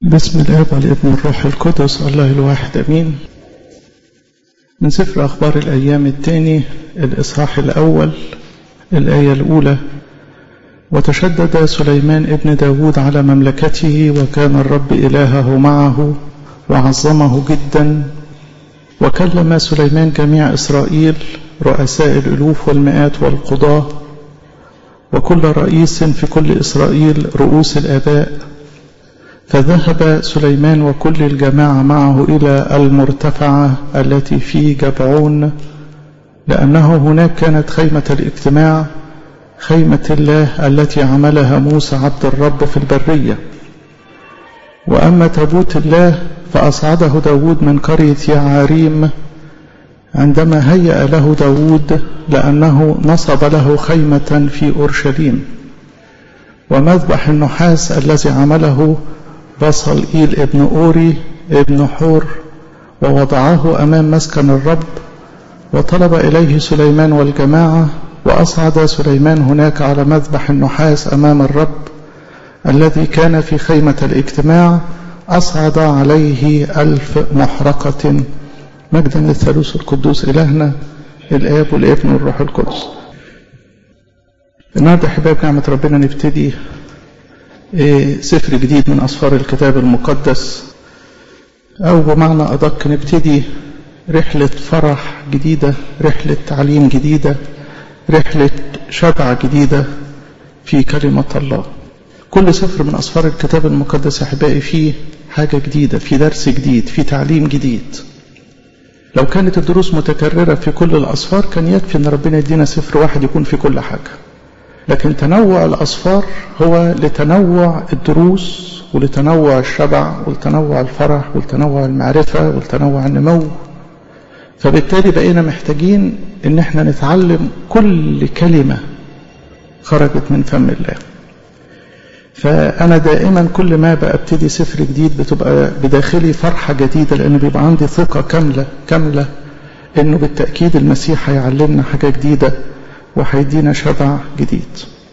بسم الآب والابن والروح القدس الله الواحد أمين من سفر أخبار الأيام الثاني الإصحاح الأول الآية الأولى وتشدد سليمان ابن داود على مملكته وكان الرب إلهه معه وعظمه جدا وكلم سليمان جميع إسرائيل رؤساء الألوف والمئات والقضاة وكل رئيس في كل إسرائيل رؤوس الآباء فذهب سليمان وكل الجماعة معه إلى المرتفعة التي في جبعون لأنه هناك كانت خيمة الاجتماع خيمة الله التي عملها موسى عبد الرب في البرية وأما تابوت الله فأصعده داود من قرية يعاريم عندما هيأ له داود لأنه نصب له خيمة في أورشليم ومذبح النحاس الذي عمله بصل إيل ابن أوري ابن حور ووضعه أمام مسكن الرب وطلب إليه سليمان والجماعة وأصعد سليمان هناك على مذبح النحاس أمام الرب الذي كان في خيمة الاجتماع أصعد عليه ألف محرقة مجدا للثالوث القدوس إلهنا الآب والابن والروح القدس النهارده احباب نعمة ربنا نبتدي سفر جديد من أسفار الكتاب المقدس أو بمعنى أدق نبتدي رحلة فرح جديدة رحلة تعليم جديدة رحلة شبع جديدة في كلمة الله كل سفر من أسفار الكتاب المقدس أحبائي فيه حاجة جديدة في درس جديد في تعليم جديد لو كانت الدروس متكررة في كل الأسفار كان يكفي أن ربنا يدينا سفر واحد يكون في كل حاجة لكن تنوع الأصفار هو لتنوع الدروس ولتنوع الشبع ولتنوع الفرح ولتنوع المعرفة ولتنوع النمو فبالتالي بقينا محتاجين ان احنا نتعلم كل كلمة خرجت من فم الله فأنا دائما كل ما ببتدي سفر جديد بتبقى بداخلي فرحة جديدة لأن بيبقى عندي ثقة كاملة كاملة إنه بالتأكيد المسيح هيعلمنا حاجة جديدة وهيدينا شبع جديد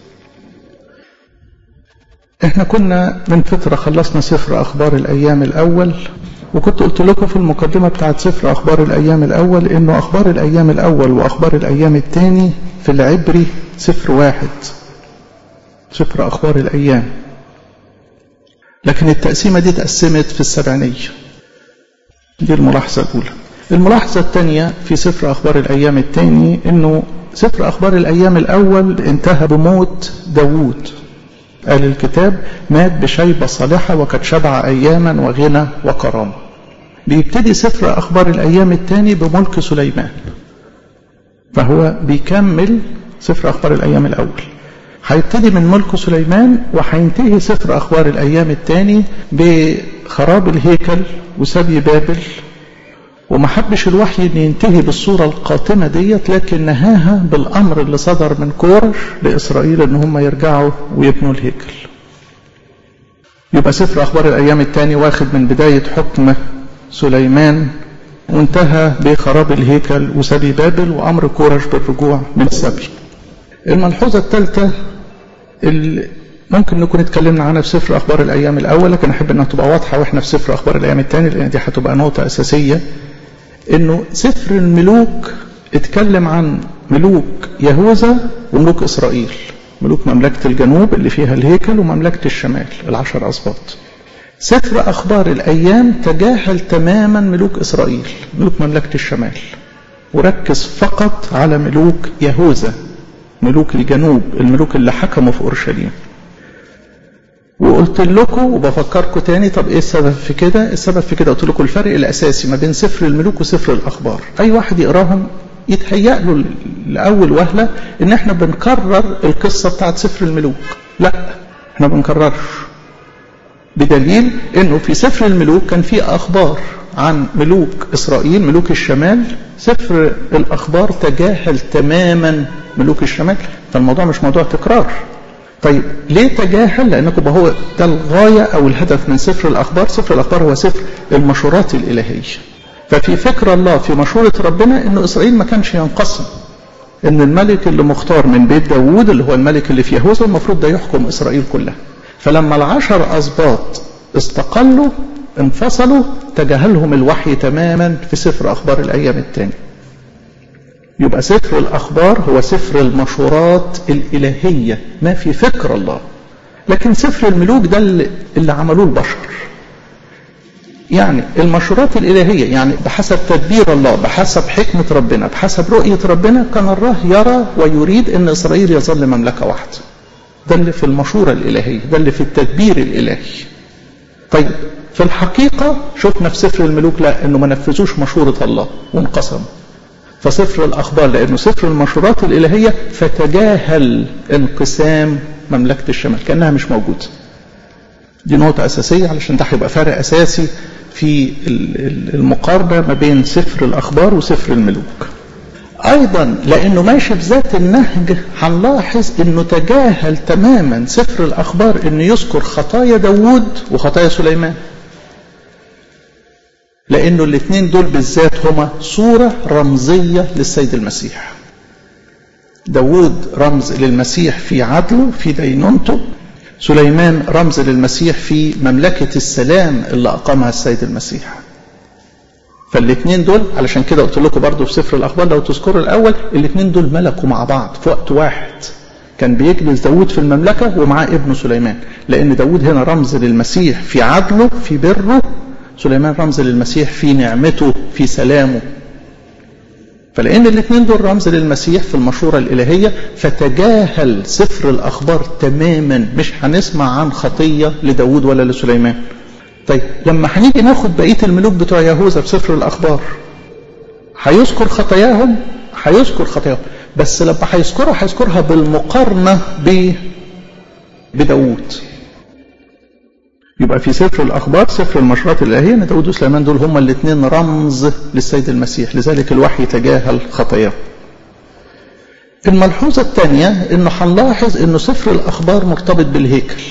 احنا كنا من فترة خلصنا سفر أخبار الأيام الأول وكنت قلت لكم في المقدمة بتاعت سفر أخبار الأيام الأول إنه أخبار الأيام الأول وأخبار الأيام الثاني في العبري سفر واحد سفر أخبار الأيام لكن التقسيمة دي اتقسمت في السبعينية دي الملاحظة الأولى الملاحظة الثانية في سفر أخبار الأيام الثاني إنه سفر أخبار الأيام الأول انتهى بموت داوود قال الكتاب مات بشيبة صالحة وقد شبع أياما وغنى وكرامة بيبتدي سفر أخبار الأيام الثاني بملك سليمان فهو بيكمل سفر أخبار الأيام الأول هيبتدي من ملك سليمان وهينتهي سفر أخبار الأيام الثاني بخراب الهيكل وسبي بابل وما حبش الوحي ان ينتهي بالصوره القاتمه ديت لكن نهاها بالامر اللي صدر من كورش لاسرائيل ان هم يرجعوا ويبنوا الهيكل. يبقى سفر اخبار الايام الثاني واخد من بدايه حكم سليمان وانتهى بخراب الهيكل وسبي بابل وامر كورش بالرجوع من السبي. الملحوظه الثالثه ممكن نكون اتكلمنا عنها في سفر اخبار الايام الاول لكن احب انها تبقى واضحه واحنا في سفر اخبار الايام الثاني لان دي هتبقى نقطه اساسيه انه سفر الملوك اتكلم عن ملوك يهوذا وملوك اسرائيل ملوك مملكة الجنوب اللي فيها الهيكل ومملكة الشمال العشر أسباط سفر أخبار الأيام تجاهل تماما ملوك إسرائيل ملوك مملكة الشمال وركز فقط على ملوك يهوذا ملوك الجنوب الملوك اللي حكموا في أورشليم وقلت لكم وبفكركم تاني طب ايه السبب في كده السبب في كده قلت لكم الفرق الاساسي ما بين سفر الملوك وسفر الاخبار اي واحد يقراهم يتهيأ له لاول وهله ان احنا بنكرر القصه بتاعت سفر الملوك لا احنا ما بنكررش بدليل انه في سفر الملوك كان في اخبار عن ملوك اسرائيل ملوك الشمال سفر الاخبار تجاهل تماما ملوك الشمال فالموضوع مش موضوع تكرار طيب ليه تجاهل لأنكم هو ده الغاية أو الهدف من سفر الأخبار سفر الأخبار هو سفر المشورات الإلهية ففي فكر الله في مشورة ربنا أن إسرائيل ما كانش ينقسم أن الملك اللي مختار من بيت داوود اللي هو الملك اللي في يهوذا المفروض ده يحكم إسرائيل كلها فلما العشر أسباط استقلوا انفصلوا تجاهلهم الوحي تماما في سفر أخبار الأيام الثاني يبقى سفر الأخبار هو سفر المشورات الإلهية ما في فكر الله لكن سفر الملوك ده اللي عملوه البشر يعني المشورات الإلهية يعني بحسب تدبير الله بحسب حكمة ربنا بحسب رؤية ربنا كان الله يرى ويريد أن إسرائيل يظل مملكة واحدة ده اللي في المشورة الإلهية ده اللي في التدبير الإلهي طيب في الحقيقة شفنا في سفر الملوك لا أنه ما نفذوش مشورة الله وانقسموا فسفر الأخبار لأنه سفر المشورات الإلهية فتجاهل انقسام مملكة الشمال كأنها مش موجودة دي نقطة أساسية علشان ده هيبقى فرق أساسي في المقارنة ما بين سفر الأخبار وسفر الملوك أيضا لأنه ماشي في ذات النهج هنلاحظ أنه تجاهل تماما سفر الأخبار أنه يذكر خطايا داوود وخطايا سليمان لأنه الاثنين دول بالذات هما صورة رمزية للسيد المسيح داوود رمز للمسيح في عدله في دينونته سليمان رمز للمسيح في مملكة السلام اللي أقامها السيد المسيح فالاثنين دول علشان كده قلت لكم برضو في سفر الأخبار لو تذكروا الأول الاثنين دول ملكوا مع بعض في وقت واحد كان بيجلس داود في المملكة ومعاه ابنه سليمان لأن داود هنا رمز للمسيح في عدله في بره سليمان رمز للمسيح في نعمته في سلامه فلأن الاثنين دول رمز للمسيح في المشورة الإلهية فتجاهل سفر الأخبار تماما مش هنسمع عن خطية لداود ولا لسليمان طيب لما هنيجي ناخد بقية الملوك بتوع يهوذا في سفر الأخبار هيذكر خطاياهم هيذكر خطاياهم بس لما هيذكرها هيذكرها بالمقارنة ب بداود يبقى في سفر الأخبار سفر المشورات الإلهية أن داود وسليمان دول هما الاثنين رمز للسيد المسيح لذلك الوحي تجاهل خطاياه الملحوظة الثانية أنه هنلاحظ أنه سفر الأخبار مرتبط بالهيكل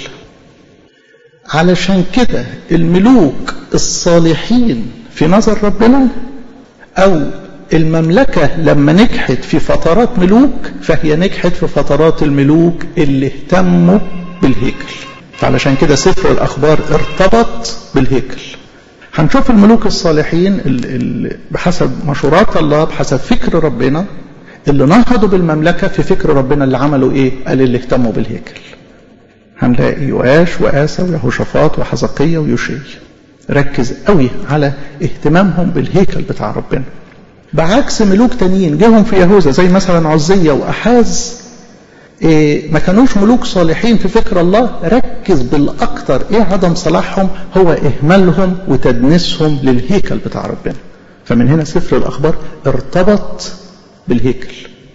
علشان كده الملوك الصالحين في نظر ربنا أو المملكة لما نجحت في فترات ملوك فهي نجحت في فترات الملوك اللي اهتموا بالهيكل فعلشان كده سفر الأخبار ارتبط بالهيكل هنشوف الملوك الصالحين اللي بحسب مشورات الله بحسب فكر ربنا اللي نهضوا بالمملكة في فكر ربنا اللي عملوا ايه قال اللي اهتموا بالهيكل هنلاقي يواش وآسى ويهوشافاط وحزقية ويوشي ركز قوي على اهتمامهم بالهيكل بتاع ربنا بعكس ملوك تانيين جاهم في يهوذا زي مثلا عزية وأحاز إيه ما كانوش ملوك صالحين في فكر الله ركز بالأكثر إيه عدم صلاحهم هو إهمالهم وتدنيسهم للهيكل بتاع ربنا فمن هنا سفر الأخبار ارتبط بالهيكل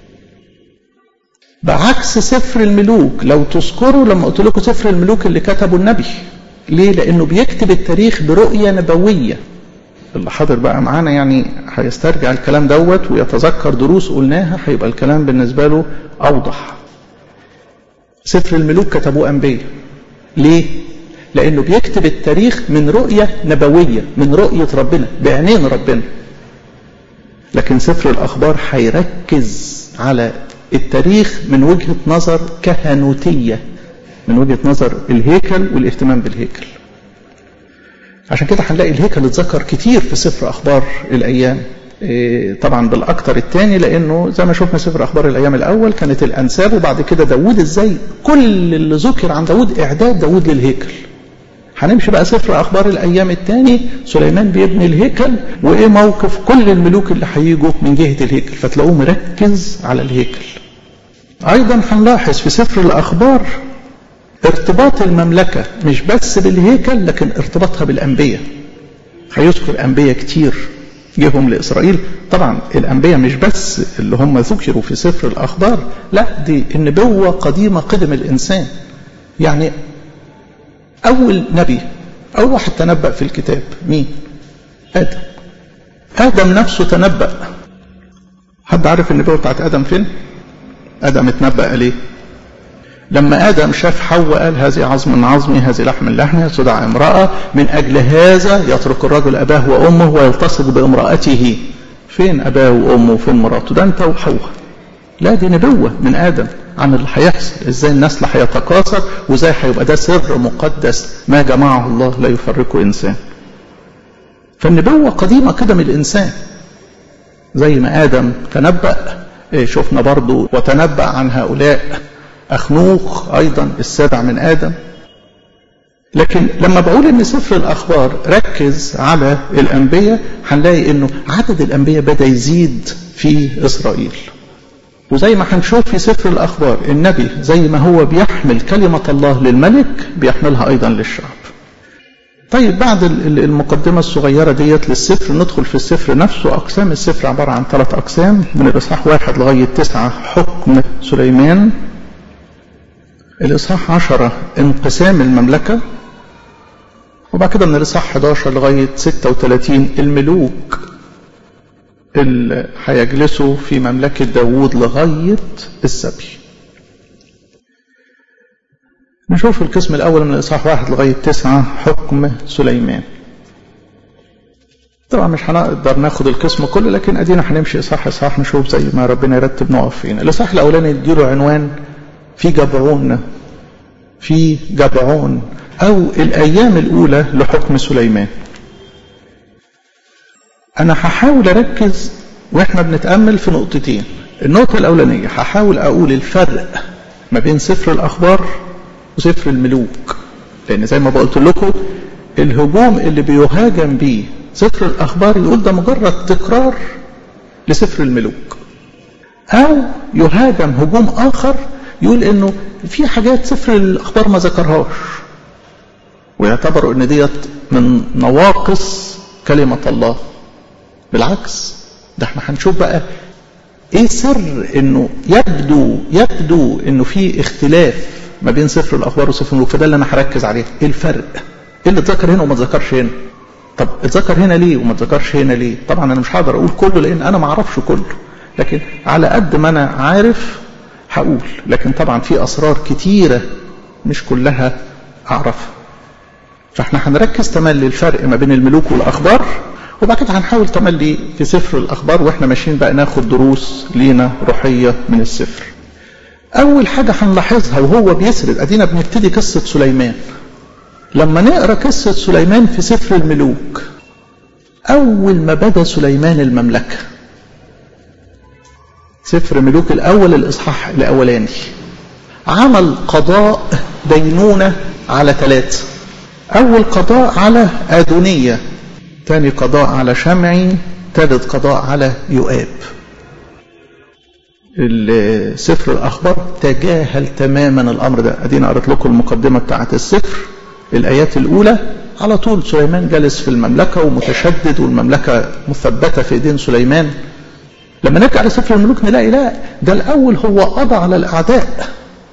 بعكس سفر الملوك لو تذكروا لما قلت لكم سفر الملوك اللي كتبه النبي ليه لأنه بيكتب التاريخ برؤية نبوية اللي حاضر بقى معانا يعني هيسترجع الكلام دوت ويتذكر دروس قلناها هيبقى الكلام بالنسبة له أوضح سفر الملوك كتبوه أنبياء ليه؟ لأنه بيكتب التاريخ من رؤية نبوية من رؤية ربنا بعينين ربنا لكن سفر الأخبار هيركز على التاريخ من وجهة نظر كهنوتية من وجهة نظر الهيكل والاهتمام بالهيكل عشان كده هنلاقي الهيكل اتذكر كتير في سفر أخبار الأيام طبعا بالاكثر الثاني لانه زي ما شفنا سفر اخبار الايام الاول كانت الانساب وبعد كده داوود ازاي كل اللي ذكر عن داوود اعداد داوود للهيكل هنمشي بقى سفر اخبار الايام الثاني سليمان بيبني الهيكل وايه موقف كل الملوك اللي هيجوا من جهه الهيكل فتلاقوه مركز على الهيكل ايضا هنلاحظ في سفر الاخبار ارتباط المملكه مش بس بالهيكل لكن ارتباطها بالانبياء هيذكر انبياء كتير جيهم لإسرائيل طبعا الأنبياء مش بس اللي هم ذكروا في سفر الأخبار لا دي النبوة قديمة قدم الإنسان يعني أول نبي أول واحد تنبأ في الكتاب مين آدم آدم نفسه تنبأ حد عارف النبوة بتاعت آدم فين آدم اتنبأ ليه لما آدم شاف حواء قال هذه عظم من عظمي هذه لحم من لحمي تدعى امرأة من أجل هذا يترك الرجل أباه وأمه ويلتصق بامرأته فين أباه وأمه وفين مراته ده أنت وحواء لا دي نبوة من آدم عن اللي هيحصل ازاي النسل هيتكاثر وازاي هيبقى ده سر مقدس ما جمعه الله لا يفرقه إنسان فالنبوة قديمة كده من الإنسان زي ما آدم تنبأ شفنا برضو وتنبأ عن هؤلاء أخنوخ أيضا السابع من آدم لكن لما بقول ان سفر الاخبار ركز على الانبياء هنلاقي انه عدد الانبياء بدا يزيد في اسرائيل وزي ما هنشوف في سفر الاخبار النبي زي ما هو بيحمل كلمه الله للملك بيحملها ايضا للشعب طيب بعد المقدمة الصغيرة ديت للسفر ندخل في السفر نفسه أقسام السفر عبارة عن ثلاث أقسام من الإصحاح واحد لغاية تسعة حكم سليمان الإصحاح عشرة انقسام المملكة وبعد كده من الإصحاح 11 لغاية 36 الملوك اللي هيجلسوا في مملكة داوود لغاية السبي نشوف القسم الأول من الإصحاح واحد لغاية تسعة حكم سليمان طبعا مش هنقدر ناخد القسم كله لكن ادينا هنمشي اصحاح اصحاح نشوف زي ما ربنا يرتب نقف فينا الاصحاح الاولاني يديله عنوان في جبعون في جبعون او الايام الاولى لحكم سليمان انا هحاول اركز واحنا بنتامل في نقطتين النقطه الاولانيه هحاول اقول الفرق ما بين سفر الاخبار وسفر الملوك لان زي ما قلت لكم الهجوم اللي بيهاجم بيه سفر الاخبار يقول ده مجرد تكرار لسفر الملوك او يهاجم هجوم اخر يقول انه في حاجات سفر الاخبار ما ذكرهاش ويعتبروا ان ديت من نواقص كلمه الله بالعكس ده احنا هنشوف بقى ايه سر انه يبدو يبدو انه في اختلاف ما بين سفر الاخبار وسفر الملوك فده اللي انا هركز عليه ايه الفرق ايه اللي اتذكر هنا وما اتذكرش هنا طب اتذكر هنا ليه وما اتذكرش هنا ليه طبعا انا مش هقدر اقول كله لان انا ما اعرفش كله لكن على قد ما انا عارف هقول لكن طبعا في اسرار كتيره مش كلها اعرفها فاحنا هنركز تملي الفرق ما بين الملوك والاخبار وبعد كده هنحاول تملي في سفر الاخبار واحنا ماشيين بقى ناخد دروس لينا روحيه من السفر اول حاجه هنلاحظها وهو بيسرد ادينا بنبتدي قصه سليمان لما نقرا قصه سليمان في سفر الملوك اول ما بدا سليمان المملكه سفر ملوك الاول الاصحاح الاولاني عمل قضاء دينونه على ثلاثه اول قضاء على ادونيه ثاني قضاء على شمعي ثالث قضاء على يؤاب سفر الاخبار تجاهل تماما الامر ده ادينا قريت لكم المقدمه بتاعه السفر الايات الاولى على طول سليمان جالس في المملكه ومتشدد والمملكه مثبته في ايدين سليمان لما نرجع لسفر الملوك نلاقي لا ده الاول هو قضى على الاعداء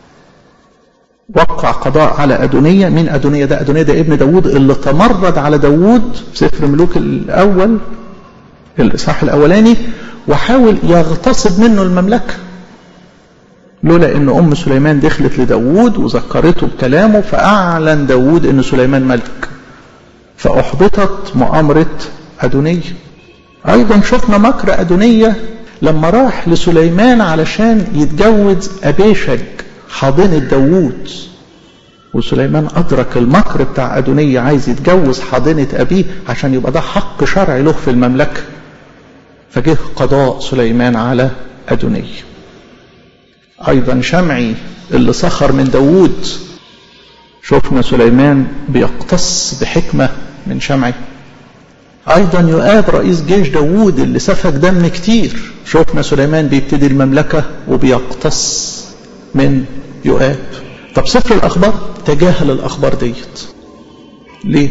وقع قضاء على أدونية مين أدونية ده أدونية ده ابن داود اللي تمرد على داود في سفر ملوك الأول الإصحاح الأولاني وحاول يغتصب منه المملكة لولا ان ام سليمان دخلت لداود وذكرته بكلامه فاعلن داود ان سليمان ملك فاحبطت مؤامرة ادونية ايضا شفنا مكر ادونية لما راح لسليمان علشان يتجوز ابيشج حاضنة داوود وسليمان أدرك المكر بتاع أدونية عايز يتجوز حاضنة أبيه عشان يبقى ده حق شرعي له في المملكة فجه قضاء سليمان على أدونية أيضا شمعي اللي سخر من داوود شفنا سليمان بيقتص بحكمة من شمعي أيضا يؤاب رئيس جيش داوود اللي سفك دم كتير شفنا سليمان بيبتدي المملكة وبيقتص من يؤاب طب سفر الأخبار تجاهل الأخبار ديت ليه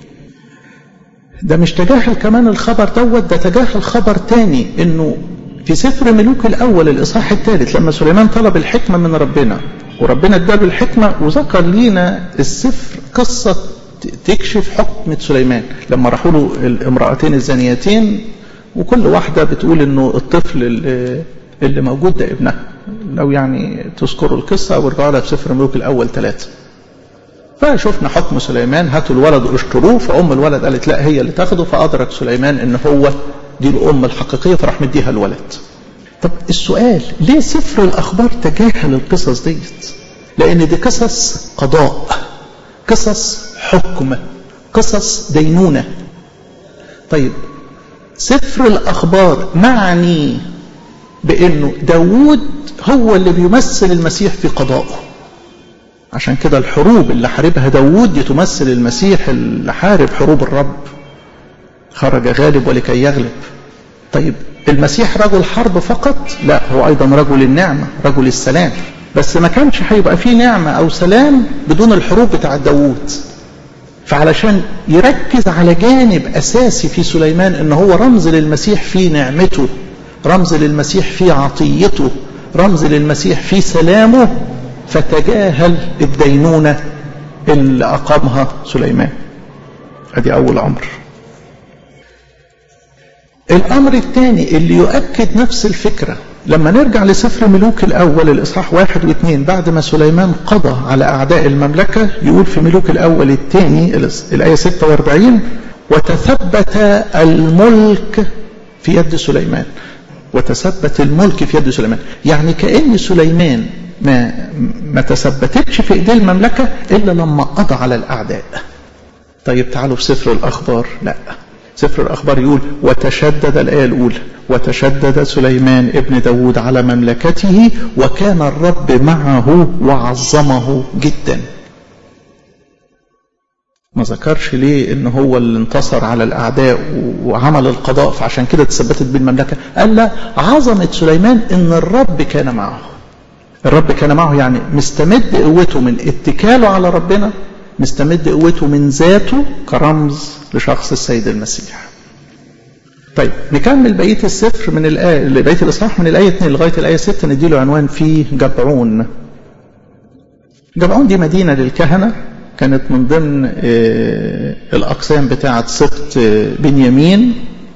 ده مش تجاهل كمان الخبر دوت ده تجاهل خبر تاني انه في سفر ملوك الاول الاصحاح الثالث لما سليمان طلب الحكمه من ربنا وربنا اداله الحكمه وذكر لينا السفر قصه تكشف حكمه سليمان لما راحوا له الامراتين الزانيتين وكل واحده بتقول انه الطفل اللي, اللي موجود ده ابنها لو يعني تذكروا القصه وارجعوا لها في سفر ملوك الاول ثلاثه فشفنا حكم سليمان هاتوا الولد واشتروه فام الولد قالت لا هي اللي تاخده فادرك سليمان ان هو دي الام الحقيقيه فراح مديها الولد طب السؤال ليه سفر الأخبار تجاهل القصص ديت لأن دي قصص قضاء قصص حكم قصص دينونة طيب سفر الأخبار معني بأنه داود هو اللي بيمثل المسيح في قضائه عشان كده الحروب اللي حاربها داود دي تمثل المسيح اللي حارب حروب الرب خرج غالب ولكي يغلب طيب المسيح رجل حرب فقط لا هو أيضا رجل النعمة رجل السلام بس ما كانش هيبقى فيه نعمة أو سلام بدون الحروب بتاع داود فعلشان يركز على جانب أساسي في سليمان إن هو رمز للمسيح في نعمته رمز للمسيح في عطيته رمز للمسيح في سلامه فتجاهل الدينونة اللي أقامها سليمان ادي أول أمر الأمر الثاني اللي يؤكد نفس الفكرة لما نرجع لسفر ملوك الأول الإصحاح واحد واثنين بعد ما سليمان قضى على أعداء المملكة يقول في ملوك الأول الثاني الآية 46 وتثبت الملك في يد سليمان وتثبت الملك في يد سليمان يعني كأن سليمان ما ما تثبتتش في ايديه المملكه الا لما قضى على الاعداء. طيب تعالوا في سفر الاخبار لا سفر الاخبار يقول وتشدد الايه الاولى وتشدد سليمان ابن داود على مملكته وكان الرب معه وعظمه جدا. ما ذكرش ليه ان هو اللي انتصر على الاعداء وعمل القضاء فعشان كده تثبتت بالمملكه قال لا عظمه سليمان ان الرب كان معه الرب كان معه يعني مستمد قوته من اتكاله على ربنا مستمد قوته من ذاته كرمز لشخص السيد المسيح طيب نكمل بقية السفر من الآية بقية الإصحاح من الآية 2 لغاية الآية 6 نديله عنوان في جبعون جبعون دي مدينة للكهنة كانت من ضمن الأقسام بتاعة سبط بنيامين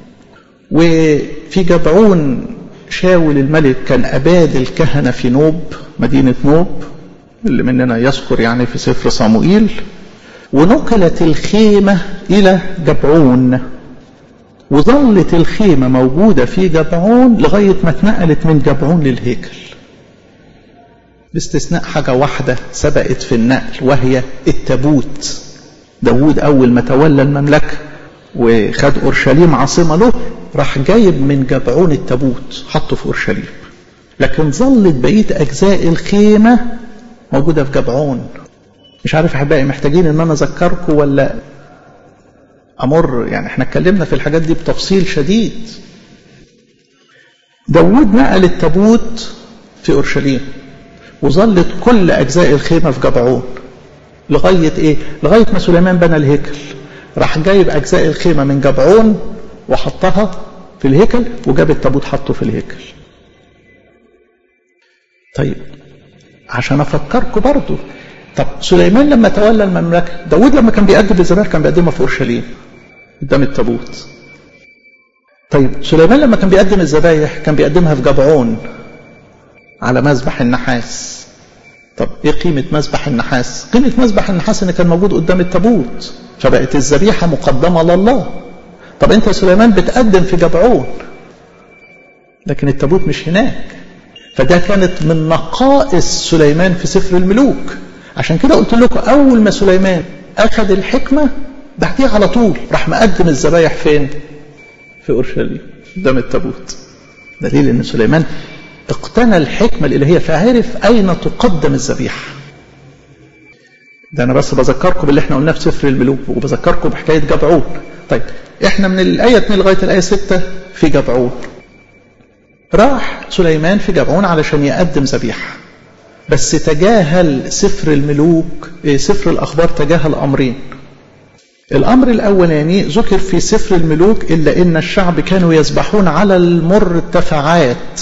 وفي جبعون شاول الملك كان أباد الكهنة في نوب مدينة نوب اللي مننا يذكر يعني في سفر صموئيل ونقلت الخيمة إلى جبعون وظلت الخيمة موجودة في جبعون لغاية ما اتنقلت من جبعون للهيكل باستثناء حاجة واحدة سبقت في النقل وهي التابوت داود أول ما تولى المملكة وخد أورشليم عاصمة له راح جايب من جبعون التابوت حطه في أورشليم لكن ظلت بقية أجزاء الخيمة موجودة في جبعون مش عارف أحبائي محتاجين إن أنا أذكركم ولا أمر يعني احنا اتكلمنا في الحاجات دي بتفصيل شديد داود نقل التابوت في أورشليم وظلت كل أجزاء الخيمة في جبعون لغاية إيه؟ لغاية ما سليمان بنى الهيكل راح جايب أجزاء الخيمة من جبعون وحطها في الهيكل وجاب التابوت حطه في الهيكل طيب عشان أفكركم برضو طب سليمان لما تولى المملكة داود لما كان بيقدم الذبائح كان بيقدمها في أورشليم قدام التابوت طيب سليمان لما كان بيقدم الذبايح كان بيقدمها في جبعون على مذبح النحاس طب ايه قيمة مذبح النحاس قيمة مذبح النحاس ان كان موجود قدام التابوت فبقت الذبيحة مقدمة لله طب انت يا سليمان بتقدم في جبعون لكن التابوت مش هناك فده كانت من نقائص سليمان في سفر الملوك عشان كده قلت لكم اول ما سليمان اخذ الحكمة بعديها على طول راح مقدم الذبايح فين في اورشليم قدام التابوت دليل ان سليمان اقتنى الحكمة الإلهية فعرف أين تقدم الذبيحة ده أنا بس بذكركم باللي احنا قلناه في سفر الملوك وبذكركم بحكاية جبعون طيب احنا من الآية 2 لغاية الآية 6 في جبعون راح سليمان في جبعون علشان يقدم ذبيحة بس تجاهل سفر الملوك سفر الأخبار تجاهل أمرين الأمر الأولاني ذكر في سفر الملوك إلا إن الشعب كانوا يسبحون على المرتفعات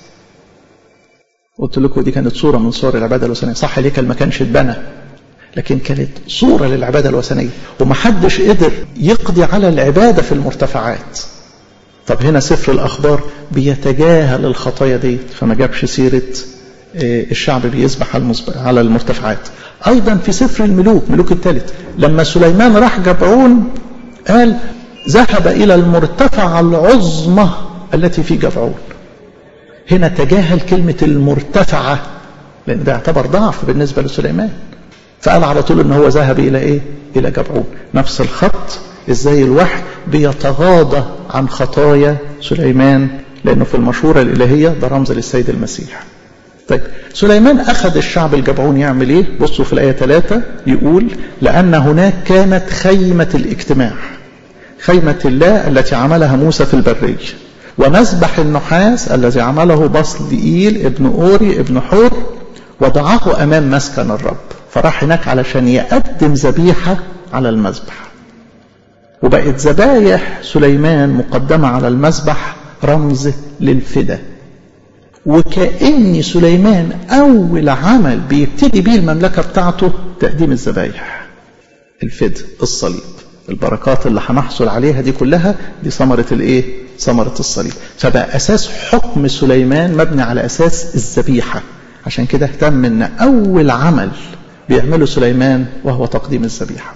قلت لكم دي كانت صورة من صور العبادة الوثنية صح الهيكل ما كانش اتبنى لكن كانت صورة للعبادة الوثنية ومحدش قدر يقضي على العبادة في المرتفعات طب هنا سفر الأخبار بيتجاهل الخطايا دي فما جابش سيرة الشعب بيسبح على المرتفعات أيضا في سفر الملوك ملوك الثالث لما سليمان راح جبعون قال ذهب إلى المرتفع العظمى التي في جبعون هنا تجاهل كلمة المرتفعة لأن ده يعتبر ضعف بالنسبة لسليمان فقال على طول ان هو ذهب الى ايه الى جبعون نفس الخط ازاي الوحي بيتغاضى عن خطايا سليمان لانه في المشورة الالهية ده رمز للسيد المسيح طيب سليمان اخذ الشعب الجبعون يعمل ايه بصوا في الايه 3 يقول لان هناك كانت خيمة الاجتماع خيمة الله التي عملها موسى في البرية ومذبح النحاس الذي عمله بصلئيل ابن اوري ابن حور وضعه امام مسكن الرب فراح هناك علشان يقدم ذبيحة على المذبح وبقت ذبايح سليمان مقدمة على المذبح رمز للفدا وكأن سليمان أول عمل بيبتدي بيه المملكة بتاعته تقديم الذبايح الفدا الصليب البركات اللي هنحصل عليها دي كلها دي ثمرة الايه ثمرة الصليب فبقى أساس حكم سليمان مبني على أساس الذبيحة عشان كده اهتم ان أول عمل بيعمله سليمان وهو تقديم الذبيحة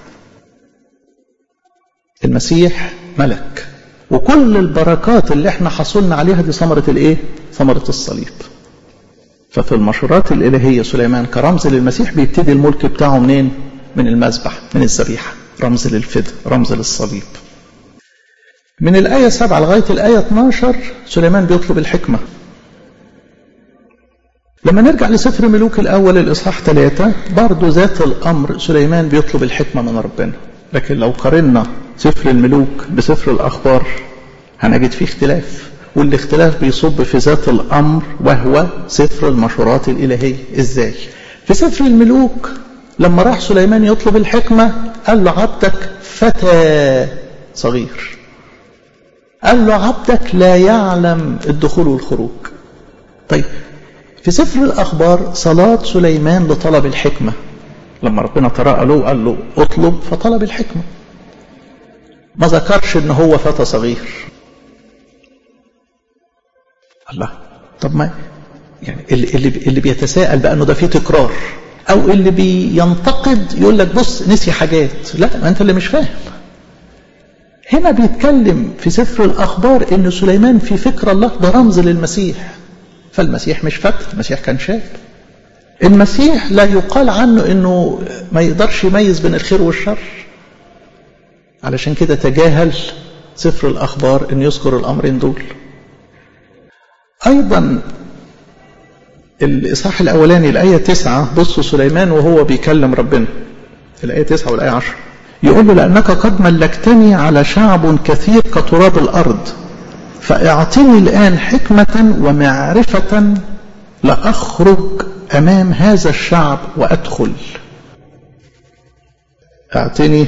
المسيح ملك وكل البركات اللي احنا حصلنا عليها دي ثمرة الايه ثمرة الصليب ففي المشورات الإلهية سليمان كرمز للمسيح بيبتدي الملك بتاعه منين من المذبح من الذبيحة رمز للفدء رمز للصليب من الآية 7 لغاية الآية 12 سليمان بيطلب الحكمة لما نرجع لسفر ملوك الأول الإصحاح 3 برضه ذات الأمر سليمان بيطلب الحكمة من ربنا لكن لو قارنا سفر الملوك بسفر الأخبار هنجد فيه اختلاف والاختلاف بيصب في ذات الأمر وهو سفر المشورات الإلهية إزاي؟ في سفر الملوك لما راح سليمان يطلب الحكمة قال له عبدك فتى صغير قال له عبدك لا يعلم الدخول والخروج طيب في سفر الأخبار صلاة سليمان لطلب الحكمة لما ربنا تراءى له قال له اطلب فطلب الحكمة ما ذكرش ان هو فتى صغير الله طب ما يعني اللي, اللي بيتساءل بأنه ده فيه تكرار أو اللي بينتقد يقول لك بص نسي حاجات لا ما أنت اللي مش فاهم هنا بيتكلم في سفر الأخبار إن سليمان في فكر الله ده رمز للمسيح فالمسيح مش فتى المسيح كان شاب المسيح لا يقال عنه إنه ما يقدرش يميز بين الخير والشر علشان كده تجاهل سفر الأخبار إن يذكر الأمرين دول أيضا الإصحاح الأولاني الآية تسعة بصوا سليمان وهو بيكلم ربنا الآية تسعة والآية عشر يقول له لأنك قد ملكتني على شعب كثير كتراب الأرض فاعطني الآن حكمة ومعرفة لأخرج أمام هذا الشعب وأدخل اعطني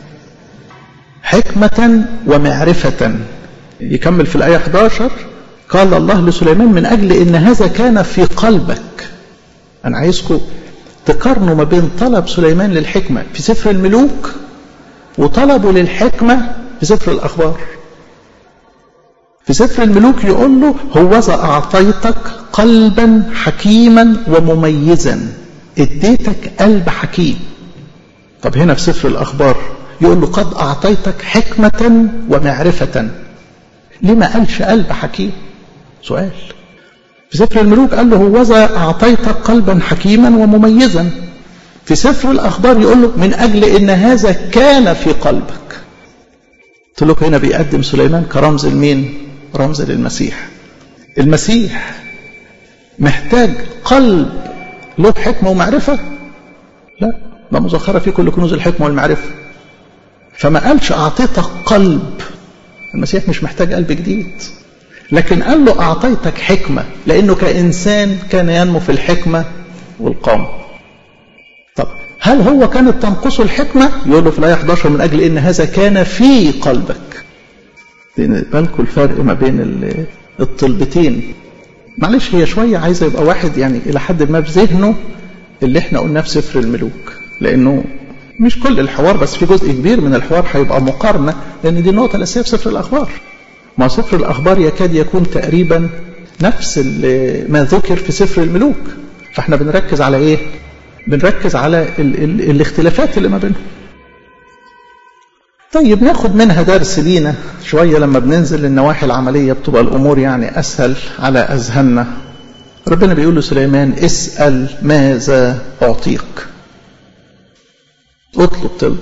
حكمة ومعرفة يكمل في الآية 11 قال الله لسليمان من أجل إن هذا كان في قلبك أنا عايزكم تقارنوا ما بين طلب سليمان للحكمة في سفر الملوك وطلبه للحكمة في سفر الأخبار في سفر الملوك يقول له هوذا أعطيتك قلبا حكيما ومميزا اديتك قلب حكيم طب هنا في سفر الأخبار يقول له قد أعطيتك حكمة ومعرفة ليه ما قالش قلب حكيم سؤال في سفر الملوك قال له هوذا أعطيتك قلبا حكيما ومميزا في سفر الأخبار يقول له من أجل إن هذا كان في قلبك قلت لك هنا بيقدم سليمان كرمز لمين رمز للمسيح المسيح محتاج قلب له حكمة ومعرفة لا ده مزخرة فيه كل كنوز الحكمة والمعرفة فما قالش أعطيتك قلب المسيح مش محتاج قلب جديد لكن قال له أعطيتك حكمة لأنه كإنسان كان ينمو في الحكمة والقامة طب هل هو كانت تنقصه الحكمة يقول له في الآية 11 من أجل إن هذا كان في قلبك بالكم الفرق ما بين الطلبتين معلش هي شوية عايزة يبقى واحد يعني إلى حد ما في ذهنه اللي احنا قلناه في سفر الملوك لأنه مش كل الحوار بس في جزء كبير من الحوار هيبقى مقارنة لأن دي النقطة الأساسية في سفر الأخبار ما سفر الأخبار يكاد يكون تقريبا نفس ما ذكر في سفر الملوك فاحنا بنركز على ايه بنركز على ال ال الاختلافات اللي ما بينهم طيب ناخد منها درس لينا شوية لما بننزل للنواحي العملية بتبقى الأمور يعني أسهل على أذهاننا ربنا بيقول لسليمان اسأل ماذا أعطيك اطلب طلب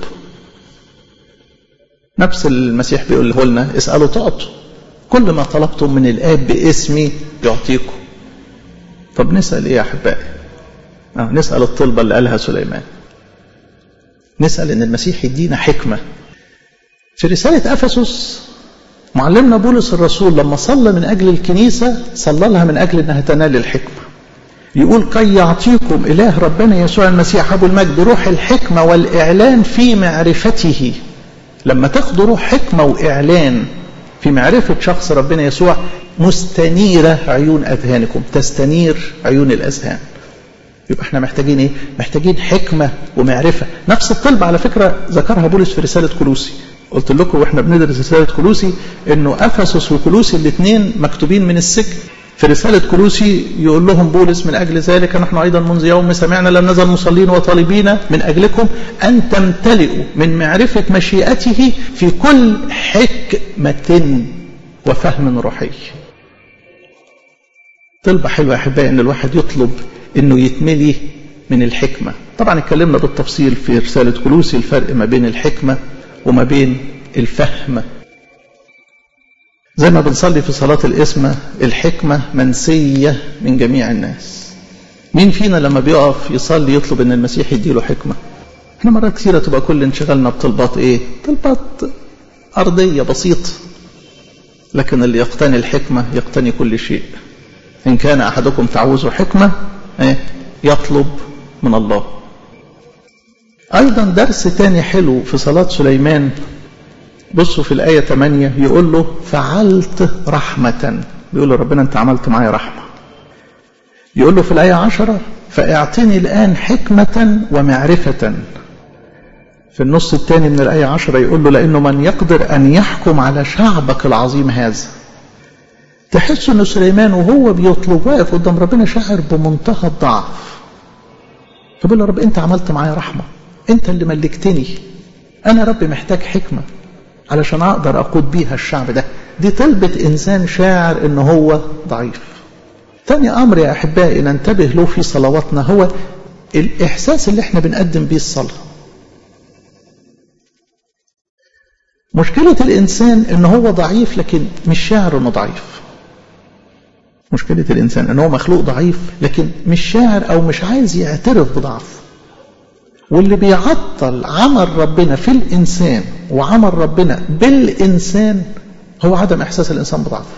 نفس المسيح بيقوله لنا اسألوا تعطوا كل ما طلبتم من الآب باسمي يعطيكم طب نسأل إيه يا أحبائي آه نسأل الطلبة اللي قالها سليمان نسأل إن المسيح يدينا حكمة في رسالة أفسس معلمنا بولس الرسول لما صلى من أجل الكنيسة صلى لها من أجل أنها تنال الحكمة يقول كي يعطيكم إله ربنا يسوع المسيح أبو المجد روح الحكمة والإعلان في معرفته لما تاخدوا روح حكمة وإعلان في معرفة شخص ربنا يسوع مستنيرة عيون أذهانكم تستنير عيون الأذهان يبقى احنا محتاجين ايه محتاجين حكمة ومعرفة نفس الطلب على فكرة ذكرها بولس في رسالة كلوسي قلت لكم واحنا بندرس رسالة كلوسي انه افسس وكلوسي الاثنين مكتوبين من السجن في رسالة كلوسي يقول لهم بولس من أجل ذلك نحن أيضا منذ يوم سمعنا لم نزل مصلين وطالبين من أجلكم أن تمتلئوا من معرفة مشيئته في كل حكمة وفهم روحي طلبة حلوة يا أحبائي أن الواحد يطلب أنه يتملي من الحكمة طبعا اتكلمنا بالتفصيل في رسالة كلوسي الفرق ما بين الحكمة وما بين الفهم زي ما بنصلي في صلاة الإسمة الحكمة منسية من جميع الناس مين فينا لما بيقف يصلي يطلب ان المسيح يديله حكمة احنا مرات كثيرة تبقى كل انشغالنا بطلبات ايه طلبات أرضية بسيطة لكن اللي يقتني الحكمة يقتني كل شيء إن كان أحدكم تعوز حكمة ايه يطلب من الله أيضا درس تاني حلو في صلاة سليمان بصوا في الآية 8 يقول له فعلت رحمة بيقول له ربنا أنت عملت معايا رحمة يقول له في الآية 10 فاعطني الآن حكمة ومعرفة في النص الثاني من الآية 10 يقول له لأنه من يقدر أن يحكم على شعبك العظيم هذا تحس أن سليمان وهو بيطلب واقف قدام ربنا شاعر بمنتهى الضعف فبيقول له رب أنت عملت معايا رحمة أنت اللي ملكتني أنا ربي محتاج حكمة علشان أقدر أقود بيها الشعب ده دي طلبة إنسان شاعر إن هو ضعيف تاني أمر يا أحبائي ننتبه له في صلواتنا هو الإحساس اللي احنا بنقدم بيه الصلاة مشكلة الإنسان إن هو ضعيف لكن مش شاعر إنه ضعيف مشكلة الإنسان إن هو مخلوق ضعيف لكن مش شاعر أو مش عايز يعترف بضعفه واللي بيعطل عمل ربنا في الإنسان وعمل ربنا بالإنسان هو عدم إحساس الإنسان بضعفه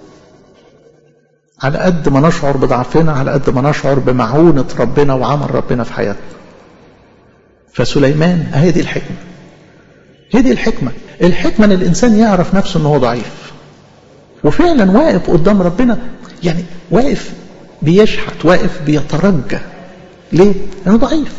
على قد ما نشعر بضعفنا على قد ما نشعر بمعونة ربنا وعمل ربنا في حياتنا فسليمان هي دي الحكمة هي دي الحكمة الحكمة ان الإنسان يعرف نفسه أنه ضعيف وفعلا واقف قدام ربنا يعني واقف بيشحت واقف بيترجى ليه؟ لأنه ضعيف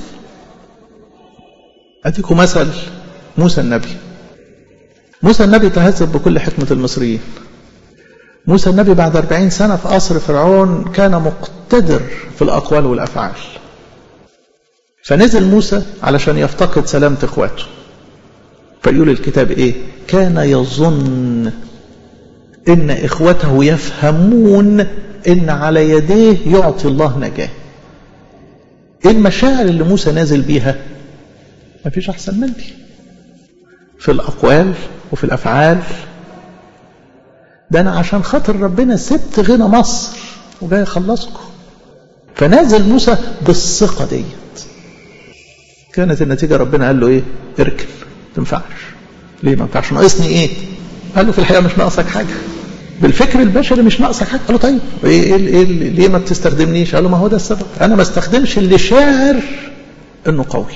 أديكم مثل موسى النبي موسى النبي تهذب بكل حكمة المصريين موسى النبي بعد أربعين سنة في قصر فرعون كان مقتدر في الأقوال والأفعال فنزل موسى علشان يفتقد سلامة إخواته فيقول الكتاب إيه كان يظن إن إخوته يفهمون إن على يديه يعطي الله نجاة إيه المشاعر اللي موسى نازل بيها ما فيش أحسن مني في الأقوال وفي الأفعال ده أنا عشان خاطر ربنا سبت غنى مصر وجاي أخلصكم فنازل موسى بالثقة ديت كانت النتيجة ربنا قال له إيه اركن ما تنفعش ليه ما ينفعش ناقصني إيه قال له في الحقيقة مش ناقصك حاجة بالفكر البشري مش ناقصك حاجة قال له طيب إيه, إيه, إيه ليه ما بتستخدمنيش قال له ما هو ده السبب أنا ما استخدمش اللي شاعر إنه قوي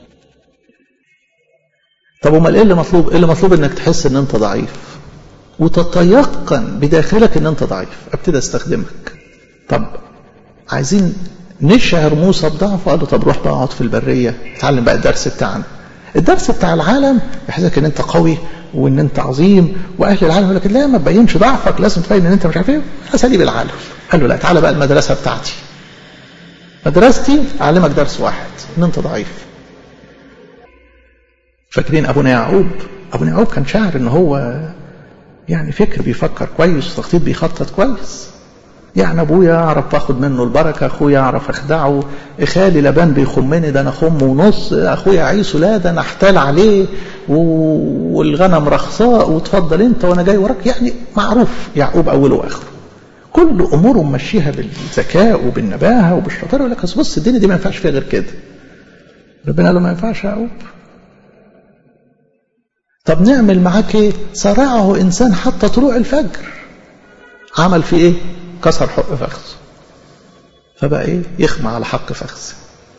طب امال ايه اللي مطلوب ايه اللي مطلوب انك تحس ان انت ضعيف وتتيقن بداخلك ان انت ضعيف ابتدي استخدمك طب عايزين نشعر موسى بضعفه قال له طب روح بقى اقعد في البريه اتعلم بقى الدرس بتاعنا الدرس بتاع العالم يحسسك ان انت قوي وان انت عظيم واهل العالم يقول لك لا ما تبينش ضعفك لازم تبين ان انت مش عارف ايه اساليب العالم قال له لا تعالى بقى المدرسه بتاعتي مدرستي اعلمك درس واحد ان انت ضعيف فاكرين ابونا يعقوب ابو يعقوب كان شاعر ان هو يعني فكر بيفكر كويس تخطيط بيخطط كويس يعني ابويا اعرف اخد منه البركه اخويا اعرف اخدعه خالي لبان بيخمني ده انا خم ونص اخويا عيسو لا ده انا احتال عليه والغنم رخصاء وتفضل انت وانا جاي وراك يعني معروف يعقوب اوله واخره كل اموره ممشيها بالذكاء وبالنباهه وبالشطاره يقول لك بص الدنيا دي ما ينفعش فيها غير كده ربنا قال له ما ينفعش يا يعقوب طب نعمل معاك ايه صرعه انسان حتى طلوع الفجر عمل في ايه كسر حق فخذ فبقى ايه يخمع على حق فخذ